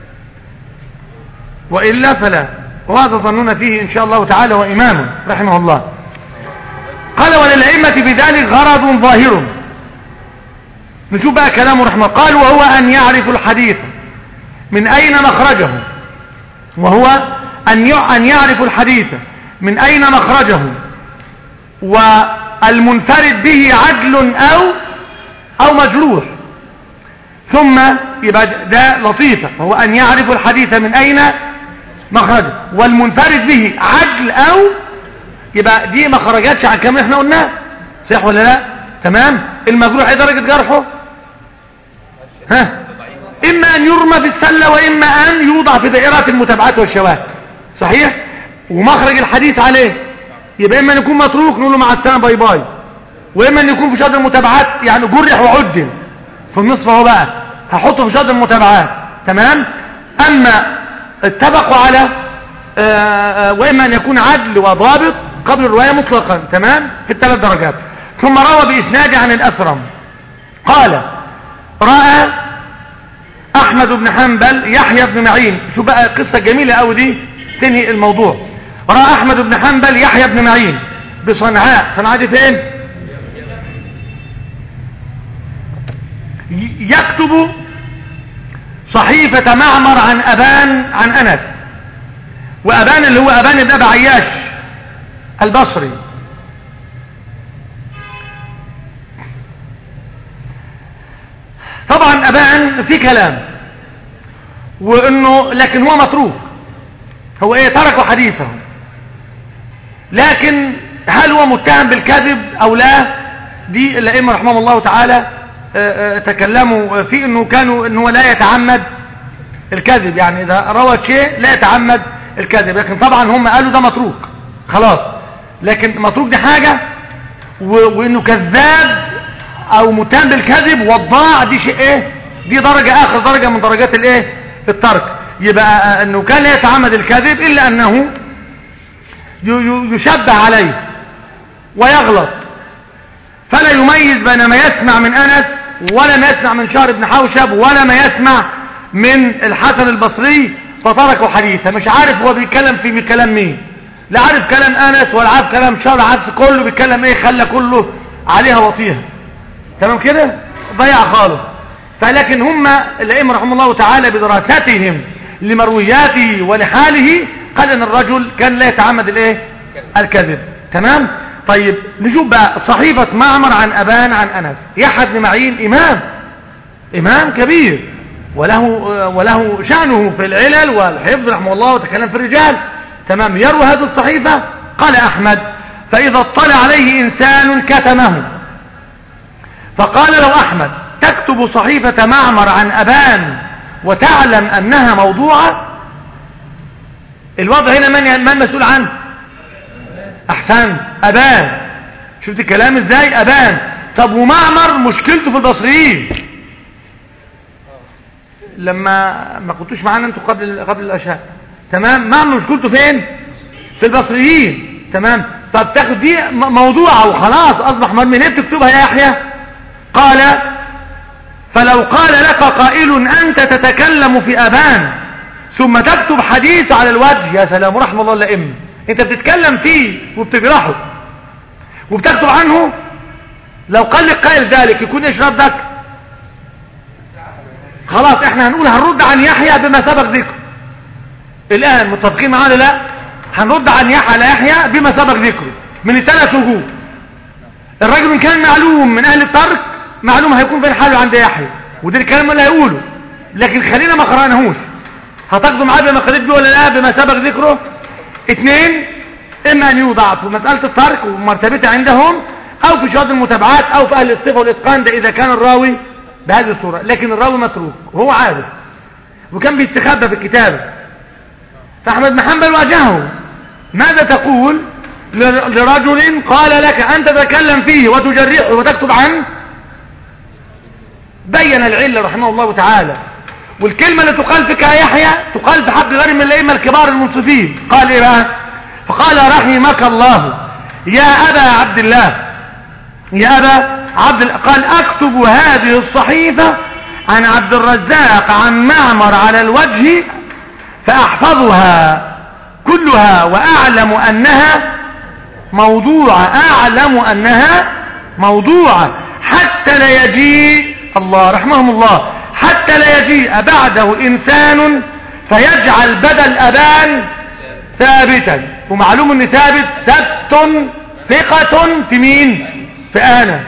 Speaker 3: وإلا فلا وهذا ظننا فيه إن شاء الله تعالى وإمامه رحمه الله قال وللأئمة بذلك غرض ظاهر نشوف بقى كلامه رحمه قال وهو أن يعرف الحديث من أين مخرجه وهو أن أن يعرف الحديث من أين مخرجه والمنفرد به عدل أو أو مجروح ثم يبقى ده لطيفة وهو أن يعرف الحديث من أين مخرجه والمنفرد به عدل أو يبقى دي ما خرجتش عن كم احنا قلناه صح ولا لا تمام المجروح ايه درجة جرحه ها إما أن يرمى في السلة وإما أن يوضع في دائرات المتابعات والشواهد صحيح ومخرج الحديث عليه يبقى إما أن يكون متروك نقول له مع السلامة باي باي وإما أن يكون في شهادة المتابعات يعني جرح وعدل في النصف اهو بقى هحطه في شهادة المتابعات تمام أما اتفقوا على آآ آآ وإما أن يكون عدل وضابط قبل الرواية مطلقا تمام في الثلاث درجات ثم روى بإسناد عن الأثرم قال رأى احمد بن حنبل يحيى بن معين شو بقى قصة جميلة قوي دي تنهي الموضوع رأى احمد بن حنبل يحيى بن معين بصنعاء صنعاء دي فين يكتب صحيفة معمر عن ابان عن انس وابان اللي هو ابان بن ابي عياش البصري طبعا ابان في كلام وانه لكن هو متروك هو ايه تركوا حديثه لكن هل هو متهم بالكذب او لا دي الائمه رحمهم الله تعالى تكلموا في انه كانوا انه لا يتعمد الكذب يعني اذا روى شيء لا يتعمد الكذب لكن طبعا هم قالوا ده متروك خلاص لكن متروك دي حاجه وانه كذاب او متهم بالكذب والضاع دي شيء ايه دي درجة اخر درجة من درجات الايه الترك يبقى انه كان لا يتعمد الكذب الا انه ي- ي- يشبه عليه ويغلط فلا يميز بين ما يسمع من أنس ولا ما يسمع من شهر بن حوشب ولا ما يسمع من الحسن البصري فتركوا حديثه مش عارف هو بيتكلم في كلام مين لا عارف كلام أنس ولا عارف كلام شهر عارف كله بيتكلم ايه خلى كله عليها وطيها تمام كده ضيع خالص فلكن هم الأئمة رحمه الله تعالى بدراستهم لمروياته ولحاله قال ان الرجل كان لا يتعمد الايه الكذب تمام طيب نشوف بقى صحيفة معمر عن أبان عن أنس يحيى بن معين إمام إمام كبير وله وله شأنه في العلل والحفظ رحمه الله وتكلم في الرجال تمام يروي هذه الصحيفة قال أحمد فإذا اطلع عليه إنسان كتمه فقال له أحمد تكتب صحيفة معمر عن أبان وتعلم أنها موضوعة الوضع هنا من من مسؤول عنه أحسن أبان شفت الكلام إزاي أبان طب ومعمر مشكلته في البصريين لما ما كنتوش معانا انتوا قبل قبل الاشهاد تمام معمر مشكلته فين في البصريين تمام طب تاخد دي م- موضوعه وخلاص اصبح مرمي ليه بتكتبها يا يحيى قال فلو قال لك قائل أنت تتكلم في أبان ثم تكتب حديث على الوجه يا سلام رحمة الله الأئمة أنت بتتكلم فيه وبتجرحه وبتكتب عنه لو قال لك قائل ذلك يكون ايش ردك خلاص احنا هنقول هنرد عن يحيى بما سبق ذكره الآن متفقين معانا لا هنرد عن يحيى على يحيى بما سبق ذكره من الثلاث وجوه الراجل من كان معلوم من اهل الترك معلوم هيكون بين حاله عند يحيى وده الكلام اللي هيقوله لكن خلينا ما قراناهوش هتاخدوا معاه بما قريت بيه ولا لا بما سبق ذكره اثنين اما ان يوضع في مساله الترك ومرتبتها عندهم او في شهاده المتابعات او في اهل الصفه والاتقان ده اذا كان الراوي بهذه الصوره لكن الراوي متروك وهو عارف وكان بيستخبى في الكتابه فاحمد بن حنبل واجهه ماذا تقول ل- لرجل قال لك أنت تتكلم فيه وتجرحه وتكتب عنه بين العلة رحمه الله تعالى والكلمة اللي تقال فيك يا يحيى تقال في حق غير من الأئمة الكبار المنصفين قال إيه بقى فقال رحمك الله يا أبا عبد الله يا أبا عبد ال- قال أكتب هذه الصحيفة عن عبد الرزاق عن معمر على الوجه فأحفظها كلها وأعلم أنها موضوعة أعلم أنها موضوعة حتى لا يجيء الله رحمهم الله حتى لا يجيء بعده إنسان فيجعل بدل أبان ثابتا ومعلوم أن ثابت ثبت ثقة في مين في أنس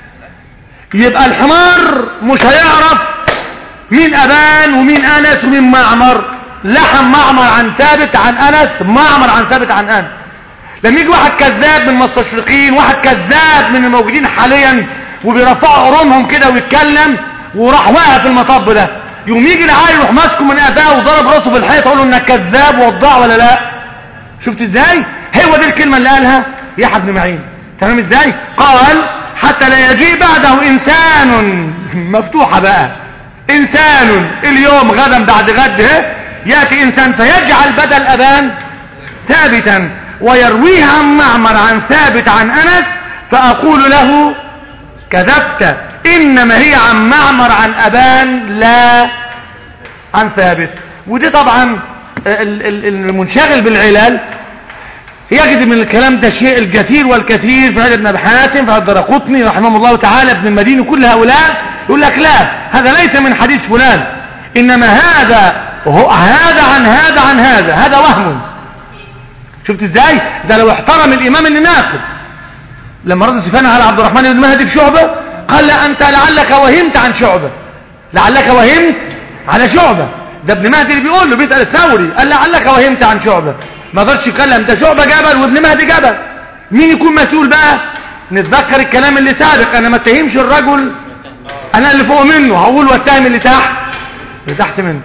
Speaker 3: يبقى الحمار مش هيعرف مين أبان ومين أنس ومين معمر لحم معمر عن ثابت عن أنس معمر عن ثابت عن أنس لما يجي واحد كذاب من المستشرقين واحد كذاب من الموجودين حاليا وبيرفعوا قرونهم كده ويتكلم وراح واقع في المطب ده يقوم يجي العيل يروح ماسكه من اداه وضرب راسه بالحيط يقول له انك كذاب ووضاع ولا لا شفت ازاي هو دي الكلمه اللي قالها يحيى بن معين تمام ازاي قال حتى لا يجيء بعده انسان مفتوحه بقى انسان اليوم غدا بعد غد ها، ياتي انسان فيجعل بدل ابان ثابتا ويرويه عن معمر عن ثابت عن أنس فأقول له كذبت إنما هي عن معمر عن أبان لا عن ثابت ودي طبعا ال- ال- المنشغل بالعلل يجد من الكلام ده شيء الكثير والكثير في هذا ابن أبي حاتم في هذا الدرقطني رحمه الله تعالى ابن المديني كل هؤلاء يقول لك لا هذا ليس من حديث فلان إنما هذا وهو هذا عن هذا عن هذا هذا وهم شفت ازاي ده لو احترم الامام اللي ناقد لما رد سفيان على عبد الرحمن بن مهدي في شعبة قال لا انت لعلك وهمت عن شعبة لعلك وهمت على شعبة ده ابن مهدي اللي بيقول له بيسأل الثوري قال لعلك وهمت عن شعبة ما قدرش يتكلم ده شعبة جبل وابن مهدي جبل مين يكون مسؤول بقى نتذكر الكلام اللي سابق انا ما اتهمش الرجل انا اللي فوق منه هقول واتهم اللي تحت اللي تحت منه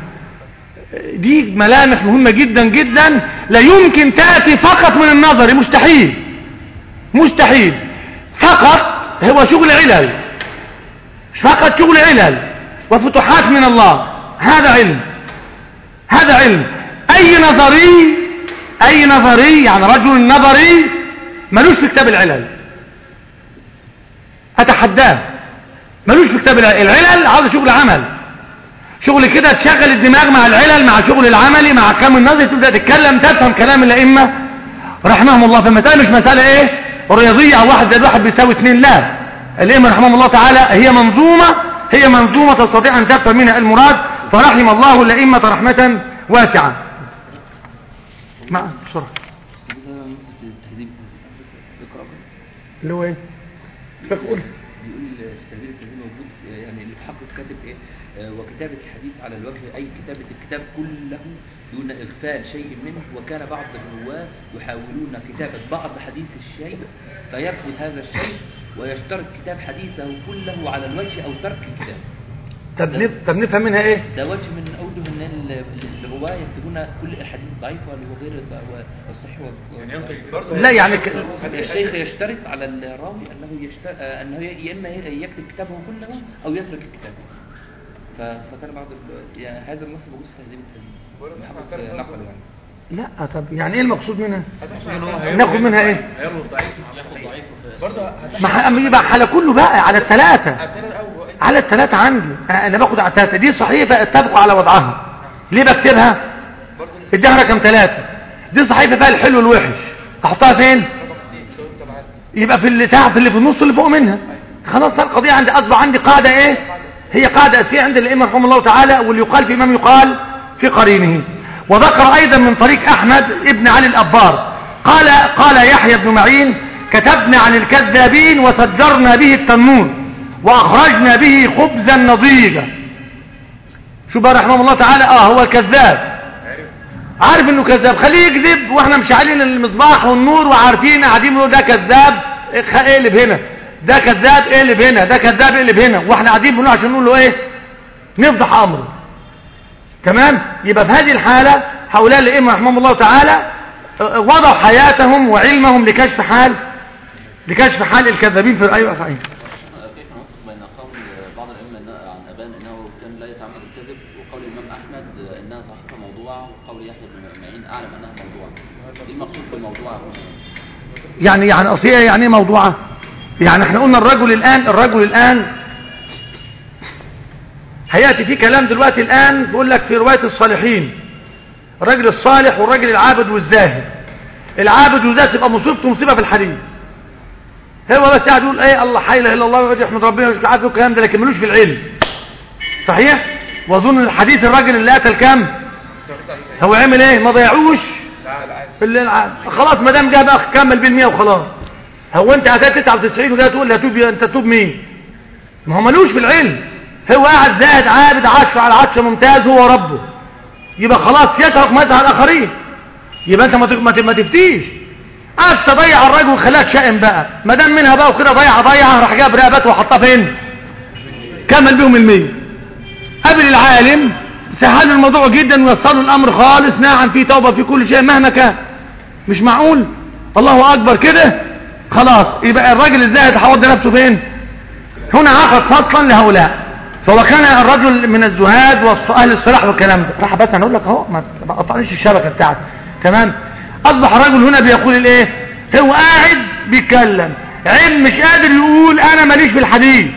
Speaker 3: دي ملامح مهمة جدا جدا لا يمكن تأتي فقط من النظر مستحيل مستحيل فقط هو شغل علل فقط شغل علل وفتوحات من الله هذا علم هذا علم اي نظري اي نظري يعني رجل نظري ملوش في كتاب العلل اتحداه ملوش في كتاب العلل العلل عاوز شغل عمل شغل كده تشغل الدماغ مع العلل مع شغل العملي مع كم النظري تبدا تتكلم تفهم كلام الائمه رحمهم الله فالمساله مش مساله ايه رياضيه او واحد زائد واحد بيساوي اثنين لا الائمه رحمهم الله تعالى هي منظومه هي منظومه تستطيع ان تفهم منها المراد فرحم الله الائمه رحمه واسعه مع بسرعه
Speaker 4: مثلا في التهذيب اقرا كده.
Speaker 3: اللي هو ايه فقول
Speaker 4: بيقول في تهذيب التهذيب موجود آه، يعني اللي بحقق كاتب ايه آه، وكتابة الحديث على الوجه أي كتابة الكتاب كله دون إغفال شيء منه وكان بعض الرواة يحاولون كتابة بعض حديث الشيء فيرفض هذا الشيء ويشترط كتاب حديثه كله على الوجه أو ترك الكتاب
Speaker 3: طب نف- طب نفهم منها ايه
Speaker 4: ده وجه من أوجه أن ال- ال- الرواة يكتبون كل الأحاديث الضعيفة وغير الض- والصحيح وال-
Speaker 3: لا يعني ك...
Speaker 4: الشيخ يشترط على الراوي انه يشت... آه، انه ي- يا اما يكتب كتابه كله او يترك الكتاب ف... فكان بعض ال... يعني هذا النص موجود في تهذيب التهذيب محمد نقل يعني
Speaker 3: لا طب يعني ايه المقصود منها ناخد منها ايه ما ح- أما يبقى على كله بقى على الثلاثة على الثلاثة عندي انا باخد على الثلاثة دي صحيفة اتفقوا على وضعها ليه بكتبها الدهرة كم ثلاثة دي صحيفة فيها الحلو والوحش احطها فين يبقى في اللي تحت اللي في النص اللي فوق منها خلاص صار القضية عندي اصبح عندي قاعدة ايه هي قاعدة اساسية عند الائمة رحمه الله تعالى واللي يقال في امام يقال في قرينه وذكر ايضا من طريق احمد ابن علي الابار قال قال يحيى بن معين كتبنا عن الكذابين وسجرنا به التنور واخرجنا به خبزا نضيجا شو بقى رحمه الله تعالى اه هو الكذاب عارف انه كذاب خليه يكذب واحنا مشعلين المصباح والنور وعارفين قاعدين بنقول ده كذاب اخ- اقلب هنا ده كذاب اقلب هنا ده كذاب اقلب هنا واحنا قاعدين بنقول عشان نقول له ايه نفضح امره تمام يبقى في هذه الحالة هؤلاء الائمه رحمهم الله تعالى اه، وضعوا حياتهم وعلمهم لكشف حال لكشف حال الكذابين في ايوه صحيح
Speaker 6: كيف نوفق بين قول بعض الأئمة إن- عن أبان أنه كان لا يتعمد الكذب وقول الإمام أحمد أنها صحيفة موضوعة وقول يحيى بن معين أعلم أنها موضوعة إيه المقصود بالموضوعة
Speaker 3: يعني يعني اصيله يعني ايه موضوعه يعني احنا قلنا الرجل الان الرجل الان هياتي في كلام دلوقتي الان بيقول لك في روايه الصالحين الرجل الصالح والرجل العابد والزاهد العابد والزاهد تبقى مصيبته مصيبه في الحديث هو بس قاعد يقول ايه الله حي لا اله الا الله ويقعد يحمد ربنا مش عارف الكلام ده لكن ملوش في العلم صحيح واظن الحديث الراجل اللي قتل كام هو عمل ايه ما ضيعوش اللي الع- خلاص ما دام جاب اخ كمل بالمية وخلاص هو انت قتلت 99 وجاي تقول لي هتوب انت تتوب مين ما هو ملوش في العلم هو قاعد زاهد عابد عشر على عشر ممتاز هو ربه يبقى خلاص يترك مدح الاخرين يبقى انت ما ت- ما ت- ما تفتيش قعد تضيع الراجل وخلاك شائم بقى ما دام منها بقى وكده ضيع ضيع راح جاب رقبته وحطها فين كمل بيهم المية قابل العالم سهل الموضوع جدا ويسر الامر خالص نعم في توبه في كل شيء مهما كان مش معقول الله اكبر كده خلاص يبقى الراجل الزاهد هيودي نفسه فين هنا عقد فصلا لهؤلاء فهو كان الرجل من الزهاد واهل الصلاح والكلام ده راح بس انا اقول لك اهو ما تقطعنيش الشبكه بتاعتي تمام اصبح الرجل هنا بيقول الايه هو قاعد بيتكلم علم مش قادر يقول انا ماليش في الحديث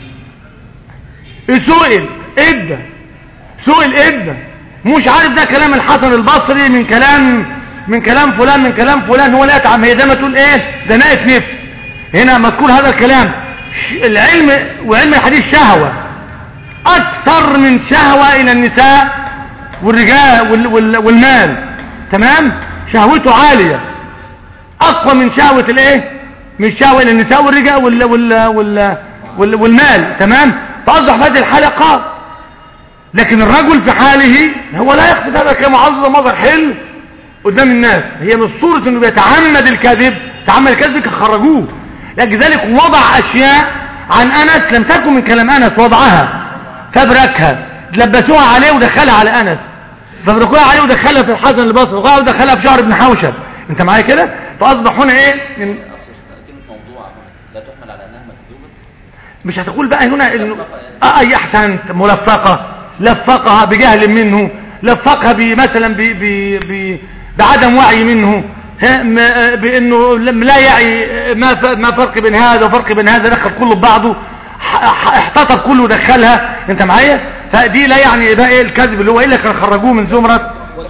Speaker 3: سئل ادى سئل ادى مش عارف ده كلام الحسن البصري من كلام من كلام فلان من كلام فلان هو لا يتعب هي زي ما تقول ايه زناقه نفس هنا مذكور هذا الكلام ش- العلم وعلم الحديث شهوة اكثر من شهوة الى النساء والرجال وال وال والمال تمام شهوته عالية اقوى من شهوة الايه من شهوة الى النساء والرجال وال وال وال وال والمال تمام فاصبح في هذه الحلقة لكن الرجل في حاله هو لا يقصد هذا كمعظم مظهر حلو قدام الناس هي مش صورة انه بيتعمد الكذب تعمد الكذب خرجوه لذلك وضع اشياء عن انس لم تكن من كلام انس وضعها فبركها لبسوها عليه ودخلها على انس فبركوها عليه ودخلها في الحسن البصري ودخلها في شعر ابن حوشب انت معايا كده فاصبح هنا ايه من
Speaker 6: أصل كلمة موضوعة هنا لا تحمل على أنها مكذوبة
Speaker 3: مش هتقول بقى هنا انه اه اي احسنت ملفقة لفقها بجهل منه لفقها بمثلا ب ب ب بعدم وعي منه ها، ما- بانه لم- لا يعي ما ف- ما فرق بين هذا وفرق بين هذا دخل كله ببعضه ح- ح- احتطب كله دخلها انت معايا فدي لا يعني بقى ايه الكذب اللي هو الا كان خرجوه من زمره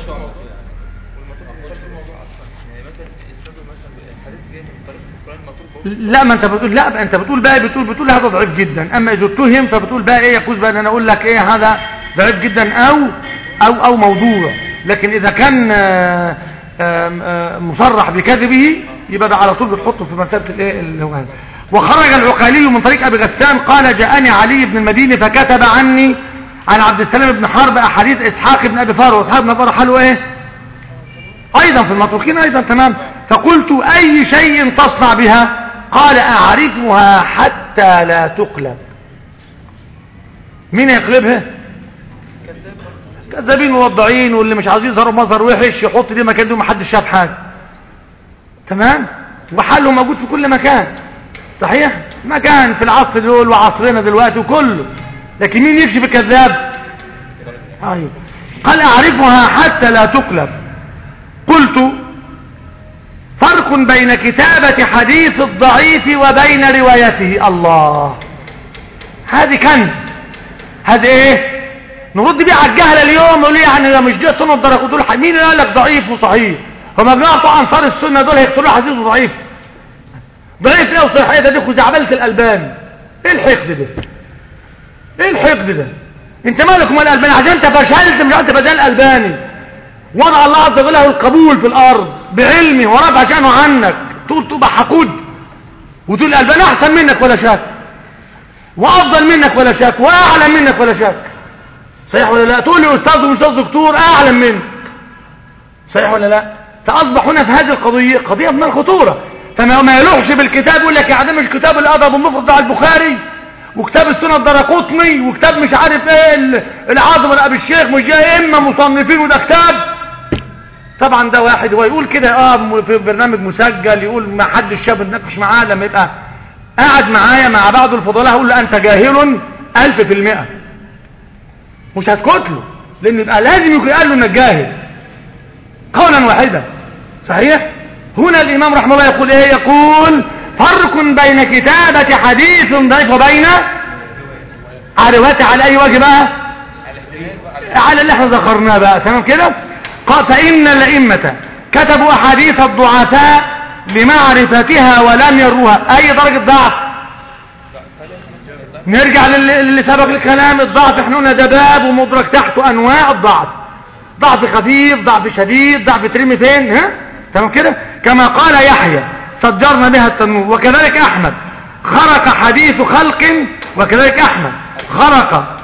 Speaker 3: لا ما انت بتقول لا انت بتقول بقى بتقول بتقول هذا ضعيف جدا اما اذا اتهم فبتقول بقى ايه يجوز بقى ان انا اقول لك ايه هذا ضعيف جدا او او او موضوع لكن اذا كان آه، آم، آه، مصرح بكذبه يبقى ده على طول بتحطه في مساله الايه اللي هو هذا وخرج العقالي من طريق ابي غسان قال جاءني علي بن المديني فكتب عني عن عبد السلام بن حرب احاديث اسحاق بن ابي فارو اسحاق بن ابي فارو حاله ايه ايضا في المتروكين ايضا تمام فقلت اي شيء تصنع بها قال اعرفها حتى لا تقلب مين يقلبها كذابين ووضعين واللي مش عايزين يظهروا مظهر وحش يحط دي مكان دي ومحدش شاف حاجه تمام وحله موجود في كل مكان صحيح مكان في العصر دول وعصرنا دلوقتي وكله لكن مين يكشف الكذاب ايوه قال اعرفها حتى لا تقلب قلت فرق بين كتابة حديث الضعيف وبين روايته الله هذه كنز هذه ايه نرد بيه على الجهل اليوم يقول لي يعني ده مش ده سنة الدرجة دول مين اللي قال لك ضعيف وصحيح هما جماعة انصار السنة دول هيقتلوا حديث ضعيف ضعيف ايه وصحيح ده دي خزعبلة الالبان ايه الحقد ده ايه الحقد ده انت مالك ومال الالباني عشان انت فشلت مش انت بدل الالباني وضع الله عز وجل له القبول في الارض بعلمه ورفع شانه عنك تقول تبقى حقود وتقول الالباني احسن منك ولا شك وافضل منك ولا شك واعلم منك ولا شك صحيح ولا لا تقول لي استاذ ومش استاذ دكتور اعلم منك صحيح ولا لا فاصبح هنا في هذه القضيه قضيه من الخطوره فما ما يلوحش بالكتاب يقول لك يعني مش كتاب الادب المفرد بتاع البخاري وكتاب السنه الدرقطني وكتاب مش عارف ايه ال- العاظم ولا ابي الشيخ مش جاي اما مصنفين وده كتاب طبعا ده واحد هو يقول كده اه م- في برنامج مسجل يقول ما حدش شاب نتناقش معاه لما يبقى قاعد معايا مع بعض الفضلاء هقول له انت جاهل ألف في المئة مش هسكت له لان يبقى لازم يكون قال له انك جاهل قولا واحدا صحيح هنا الامام رحمه الله يقول ايه يقول فرق بين كتابة حديث ضعيف وبين على روايته على اي وجه بقى على اللي احنا ذكرناه بقى تمام كده قال فان الائمه كتبوا احاديث الضعفاء لمعرفتها ولم يروها اي درجه ضعف نرجع للي اللي سبق الكلام الضعف احنا قلنا ده باب ومدرك تحته انواع الضعف ضعف خفيف ضعف شديد ضعف ترمي فين ها تمام كده كما قال يحيى صدرنا بها التنور وكذلك احمد خرق حديث خلق وكذلك احمد خرق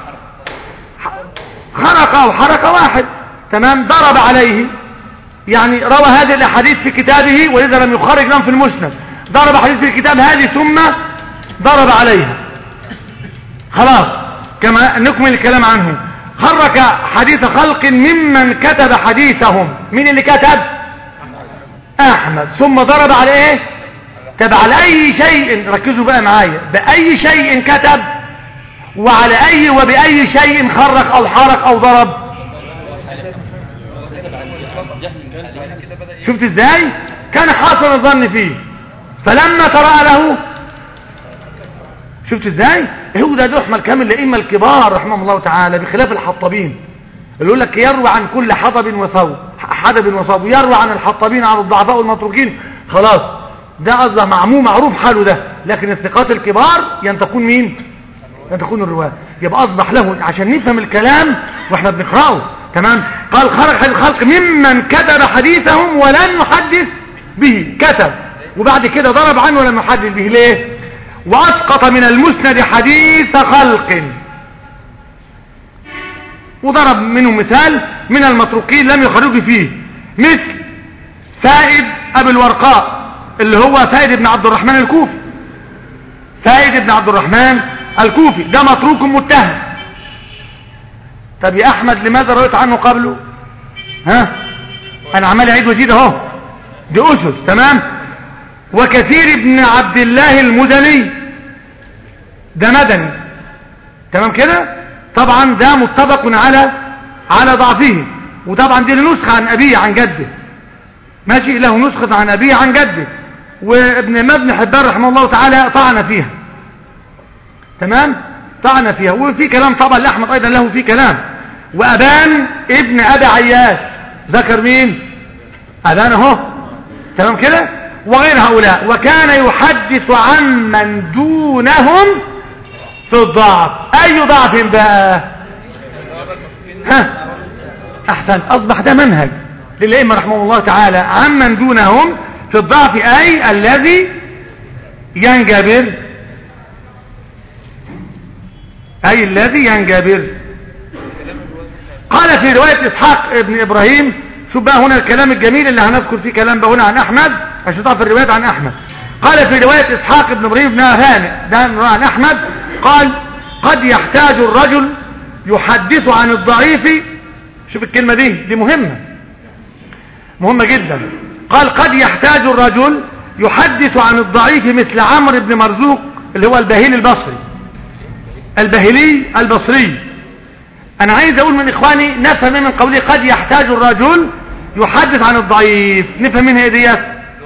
Speaker 3: خرق او حرق واحد تمام ضرب عليه يعني روى هذه الاحاديث في كتابه ولذا لم يخرج لهم في المسند ضرب حديث في الكتاب هذه ثم ضرب عليها خلاص كما نكمل الكلام عنه خرج حديث خلق ممن كتب حديثهم مين اللي كتب احمد ثم ضرب على ايه طب على اي شيء ركزوا بقى معايا باي شيء كتب وعلى اي وباي شيء خرق او حرق او ضرب شفت ازاي كان حاصل الظن فيه فلما ترى له شفت ازاي هو ده دحمة الكامل الائمه الكبار رحمهم الله تعالى بخلاف الحطابين اللي يقول لك يروي عن كل حطب وثوب حدب وثوب يروي عن الحطابين عن الضعفاء والمتروكين خلاص ده قصده معموم معروف حاله ده لكن الثقات الكبار ينتقون مين ينتقون الرواه يبقى اصبح له عشان نفهم الكلام واحنا بنقراه تمام قال خرج الخلق ممن كتب حديثهم ولم يحدث به كتب وبعد كده ضرب عنه ولم يحدث به ليه واسقط من المسند حديث خلق وضرب منه مثال من المتروكين لم يخرجوا فيه مثل فائد ابي الورقاء اللي هو فائد بن عبد الرحمن الكوفي فائد بن عبد الرحمن الكوفي ده متروك متهم طب يا احمد لماذا رويت عنه قبله ها انا عمال اعيد وازيد اهو دي اسس تمام وكثير بن عبد الله المدني ده مدني تمام كده طبعا ده متفق على على ضعفه وطبعا دي نسخة عن أبيه عن جده ماشي له نسخة عن أبيه عن جده وابن ابن حبان رحمه الله تعالى طعن فيها تمام طعن فيها وفي كلام طبعا لأحمد أيضا له في كلام وأبان ابن أبي عياش ذكر مين أبان اهو تمام كده وغير هؤلاء وكان يحدث عن من دونهم في الضعف أي ضعف بقى ها أحسن أصبح ده منهج للأئمة رحمه الله تعالى عمن دونهم في الضعف أي الذي ينجبر أي الذي ينجبر قال في رواية إسحاق ابن إبراهيم شوف بقى هنا الكلام الجميل اللي هنذكر فيه كلام بقى هنا عن أحمد عشان تعرف الروايات عن أحمد قال في رواية إسحاق ابن إبراهيم بن هانئ ده عن أحمد قال قد يحتاج الرجل يحدث عن الضعيف شوف الكلمة دي دي مهمة مهمة جدا قال قد يحتاج الرجل يحدث عن الضعيف مثل عمرو بن مرزوق اللي هو الباهلي البصري الباهلي البصري انا عايز اقول من اخواني نفهم من قولي قد يحتاج الرجل يحدث عن الضعيف نفهم منها ايه ديت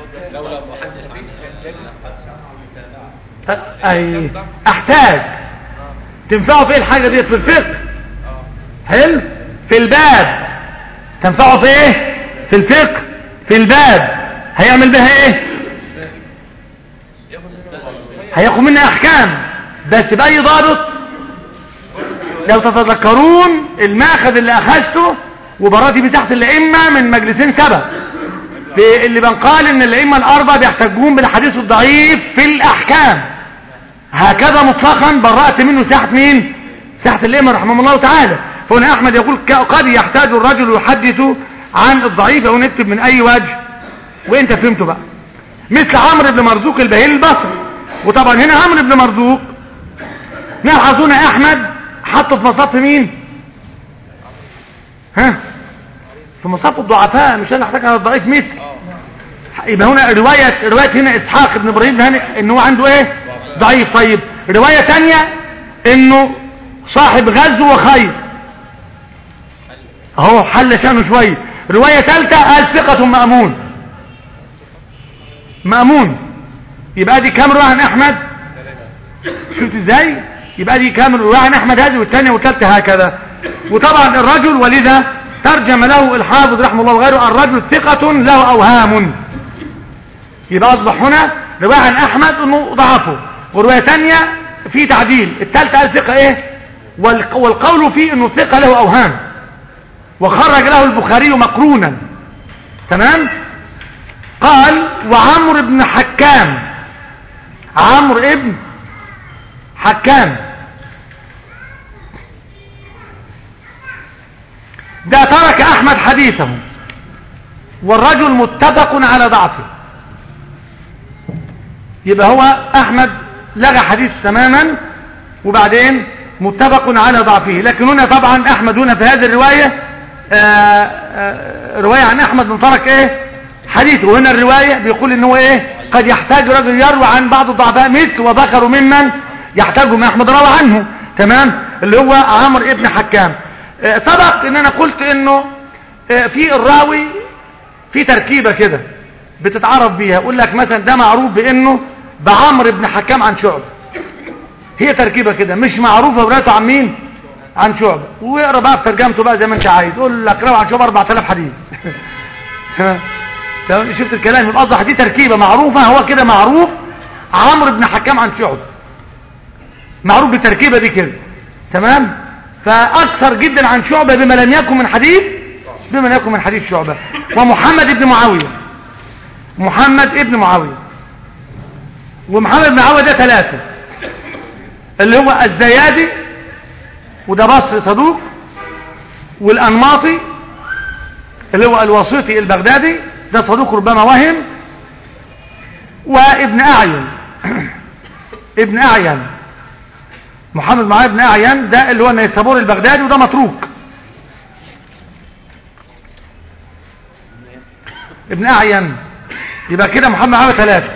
Speaker 3: اي احتاج تنفعه في ايه الحاجه ديت في الفقه حلو في الباب تنفعه في ايه في الفقه في الباب هيعمل بها ايه هياخد منها احكام بس باي ضابط لو تتذكرون الماخذ اللي اخذته وبراتي بتحت الائمه من مجلسين سبق في اللي بنقال ان الائمه الاربعه بيحتجون بالاحاديث الضعيف في الاحكام هكذا مطلقا برأت منه ساحه مين ساحه الائمه رحمه الله تعالى فهنا احمد يقول قد يحتاج الرجل يحدث عن الضعيف او نكتب من اي وجه وانت فهمته بقى مثل عمرو بن مرزوق البهيل البصري وطبعا هنا عمرو بن مرزوق نلحظ هنا احمد حطه في مصف مين ها في مصف الضعفاء مش انا احتاج على الضعيف مثل يبقى هنا رواية رواية هنا اسحاق بن ابراهيم هنا ان هو عنده ايه ضعيف طيب رواية تانية انه صاحب غزو وخير اهو حل شانه شوية رواية ثالثة قال ثقة مأمون مأمون يبقى دي كام رواية عن احمد شفت ازاي يبقى دي كام رواية عن احمد هذه والثانية والثالثة هكذا وطبعا الرجل ولذا ترجم له الحافظ رحمه الله وغيره الرجل ثقة له اوهام يبقى اصبح هنا رواية عن احمد انه ضعفه ورواية ثانية في تعديل الثالثة قال ثقة ايه والقول فيه انه ثقة له اوهام وخرج له البخاري مقرونا تمام قال وعمرو بن حكام عمرو ابن حكام ده ترك احمد حديثه والرجل متفق على ضعفه يبقى هو احمد لغى حديث تماما وبعدين متفق على ضعفه لكن هنا طبعا احمد هنا في هذه الرواية آآ آآ رواية عن احمد من ترك ايه حديثه وهنا الرواية بيقول ان هو ايه قد يحتاج رجل يروي عن بعض الضعفاء مثل وذكروا ممن يحتاج من احمد روى عنه تمام اللي هو عمرو ابن حكام سبق ان انا قلت انه في الراوي في تركيبة كده بتتعرف بيها يقول لك مثلا ده معروف بانه بعمرو ابن حكام عن شعب هي تركيبة كده مش معروفة ولاته عن مين عن شعب واقرا بقى في ترجمته بقى زي ما انت عايز يقول لك روى عن شعب 4000 حديث شفت الكلام يبقى اصبح دي تركيبة معروفة هو كده معروف عمرو بن حكام عن شعب معروف بالتركيبة دي كده تمام فاكثر جدا عن شعبة بما لم يكن من حديث بما لم يكن من حديث شعبة ومحمد ابن معاوية محمد ابن معاوية ومحمد بن معاوية ده ثلاثة اللي هو الزيادي وده بصري صدوق والأنماطي اللي هو الواسطي البغدادي ده صدوق ربما وهم وابن أعين ابن أعين محمد معاوية ابن أعين ده اللي هو النيسابور البغدادي وده متروك ابن أعين يبقى كده محمد معاوية ثلاثة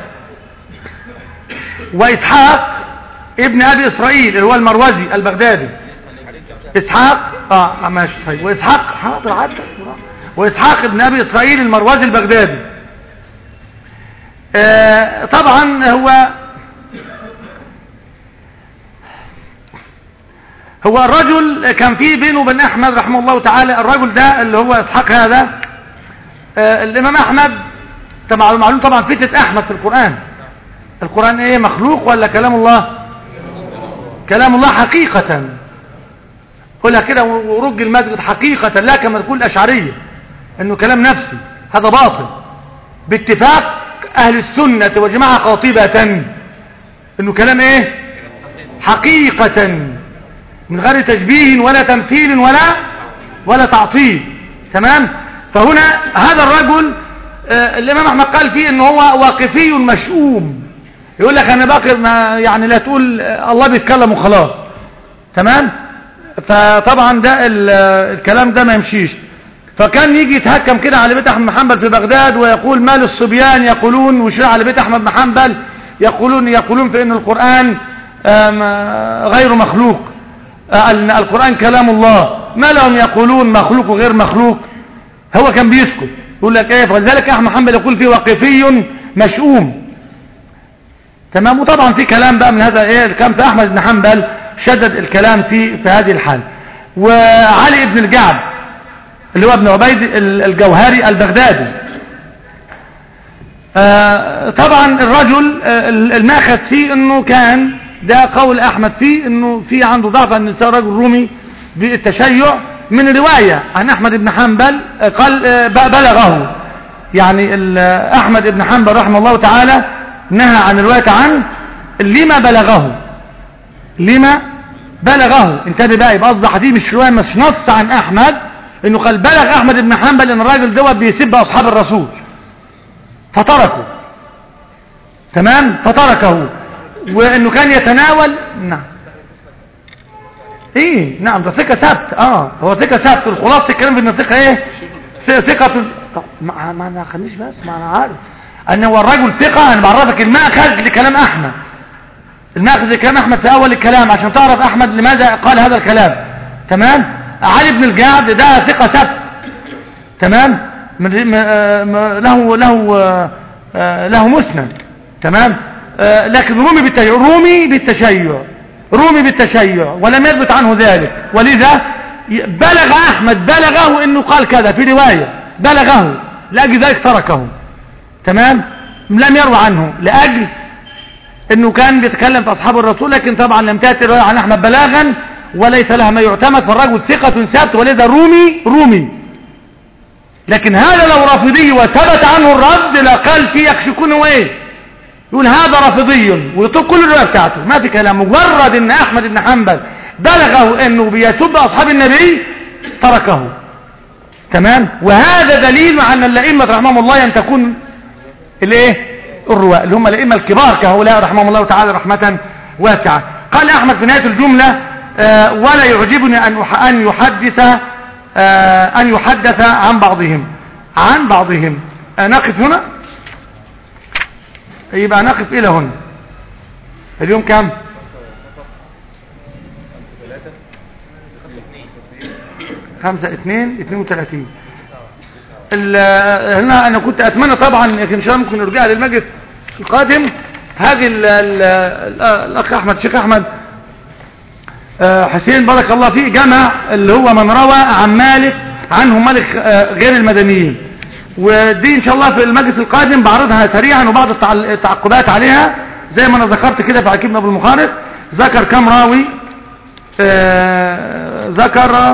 Speaker 3: وإسحاق ابن أبي إسرائيل اللي هو المروزي البغدادي إسحاق آه ماشي طيب وإسحاق حاضر عدى وإسحاق ابن أبي إسرائيل المروزي البغدادي آه، طبعا هو هو الرجل كان في بينه وبين احمد رحمه الله تعالى الرجل ده اللي هو اسحاق هذا آه، الامام احمد طبعا معلوم طبعا فتنة احمد في القرآن القرآن ايه مخلوق ولا كلام الله كلام الله حقيقة قولها كده ورج المسجد حقيقة لا كما تقول الأشعرية انه كلام نفسي هذا باطل باتفاق اهل السنة والجماعة قاطبة انه كلام ايه حقيقة من غير تشبيه ولا تمثيل ولا ولا تعطيل تمام فهنا هذا الرجل آه، الامام احمد قال فيه انه هو واقفي مشؤوم يقول لك انا باقر ما يعني لا تقول آه، الله بيتكلم وخلاص تمام فطبعا ده ال- آه، الكلام ده ما يمشيش فكان يجي يتهكم كده على بيت احمد بن حنبل في بغداد ويقول ما للصبيان يقولون ويشير على بيت احمد بن حنبل يقولون يقولون في ان القران آم، آه، غير مخلوق آه، ال- القران كلام الله ما لهم يقولون مخلوق وغير مخلوق هو كان بيسكت يقول لك ايه فلذلك احمد بن حنبل يقول فيه واقفي مشؤوم تمام وطبعا في كلام بقى من هذا ايه كان في احمد بن حنبل شدد الكلام في في هذه الحال وعلي بن الجعد اللي هو ابن عبيد ال- الجوهري البغدادي آه، طبعا الرجل آه، الماخذ فيه انه كان ده قول احمد فيه انه في عنده ضعف ان الانسان رجل رومي بالتشيع من رواية عن احمد بن حنبل آه، قال آه، ب- بلغه يعني ال- آه، احمد بن حنبل رحمه الله تعالى نهى عن الرواية عن لما بلغه لما بلغه انتبه بقى يبقى اصبح دي مش رواية مش نص عن احمد انه قال بلغ احمد بن حنبل ان الراجل دوت بيسب اصحاب الرسول فتركه تمام فتركه وانه كان يتناول نعم ايه نعم ده ثقة ثبت اه هو ثقة ثبت الخلاصة الكلام في ان الثقة ايه ث- ثقة طب ما ما انا خليش بس ما انا عارف ان هو الرجل ثقة انا بعرفك المأخذ لكلام احمد المأخذ لكلام احمد في اول الكلام عشان تعرف احمد لماذا قال هذا الكلام تمام علي بن الجعد ده ثقة ثبت تمام من م- آه، م- له له آه، آه، له مسند تمام آه، لكن رومي بالتشيع رومي بالتشيع رومي بالتشيع ولم يثبت عنه ذلك ولذا ي- بلغ احمد بلغه انه قال كذا في روايه بلغه لاجل ذلك تركه تمام لم يروى عنه لاجل انه كان بيتكلم في اصحاب الرسول لكن طبعا لم تاتي الروايه عن احمد بلاغا وليس لها ما يعتمد فالرجل ثقه ثابت ولذا رومي رومي لكن هذا لو رافضي وثبت عنه الرد لقال فيه يكشكون هو ايه يقول هذا رافضي ويطلق كل الروايه بتاعته ما في كلام مجرد ان احمد بن حنبل بلغه انه بيسب اصحاب النبي تركه تمام وهذا دليل على ان الائمه رحمهم الله ان تكون الايه الرواة اللي هم الائمه الكبار كهؤلاء رحمهم الله تعالى رحمه واسعه قال احمد في نهايه الجمله آه ولا يعجبني ان أح- ان يحدث آه ان يحدث عن بعضهم عن بعضهم آه نقف هنا يبقى نقف الى هنا اليوم كم خمسة اثنين اثنين وثلاثين ال- هنا انا كنت اتمنى طبعا لكن ان شاء الله ممكن نرجع للمجلس القادم هذه ال- ال- ال- الاخ احمد شيخ احمد آه، حسين بارك الله فيه جمع اللي هو من روى عن مالك عنه مالك آه، غير المدنيين ودي ان شاء الله في المجلس القادم بعرضها سريعا وبعض التع- التعقبات عليها زي ما انا ذكرت كده في عكيم ابو المخارج ذكر كم راوي آه، ذكر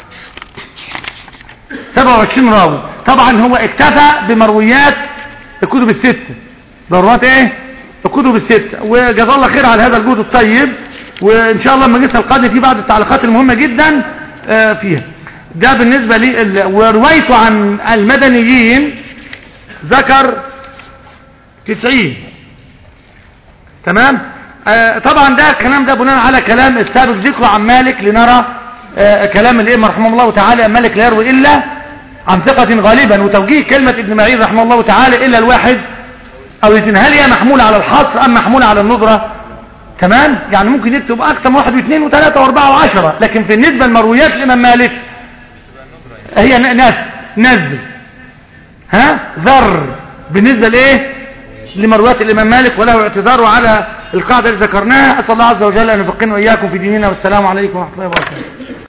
Speaker 3: 27 راوي طبعا هو اكتفى بمرويات الكتب الستة ضرورات ايه الكتب الستة وجزاه الله خير على هذا الجهد الطيب وان شاء الله المجلس القادم في بعض التعليقات المهمة جدا آه، فيها ده بالنسبة لي ال- وروايته عن المدنيين ذكر 90 تمام آه طبعا ده الكلام ده بناء على كلام السابق ذكره عن مالك لنرى آه كلام الائمه رحمه الله تعالى أن مالك لا يروي الا عن ثقة غالبا وتوجيه كلمة ابن معين رحمه الله تعالى الا الواحد او الاثنين هل هي محمولة على الحصر ام محمولة على النظرة تمام يعني ممكن يكتب اكثر من واحد واثنين وثلاثة واربعة وعشرة لكن في النسبة لمرويات الامام مالك هي ن- نس نزل ها ذر بالنسبة لايه لمرويات الإمام مالك وله اعتذاره على القاعدة اللي ذكرناها أسأل الله عز وجل أن يفقهنا وإياكم في ديننا والسلام عليكم ورحمة الله وبركاته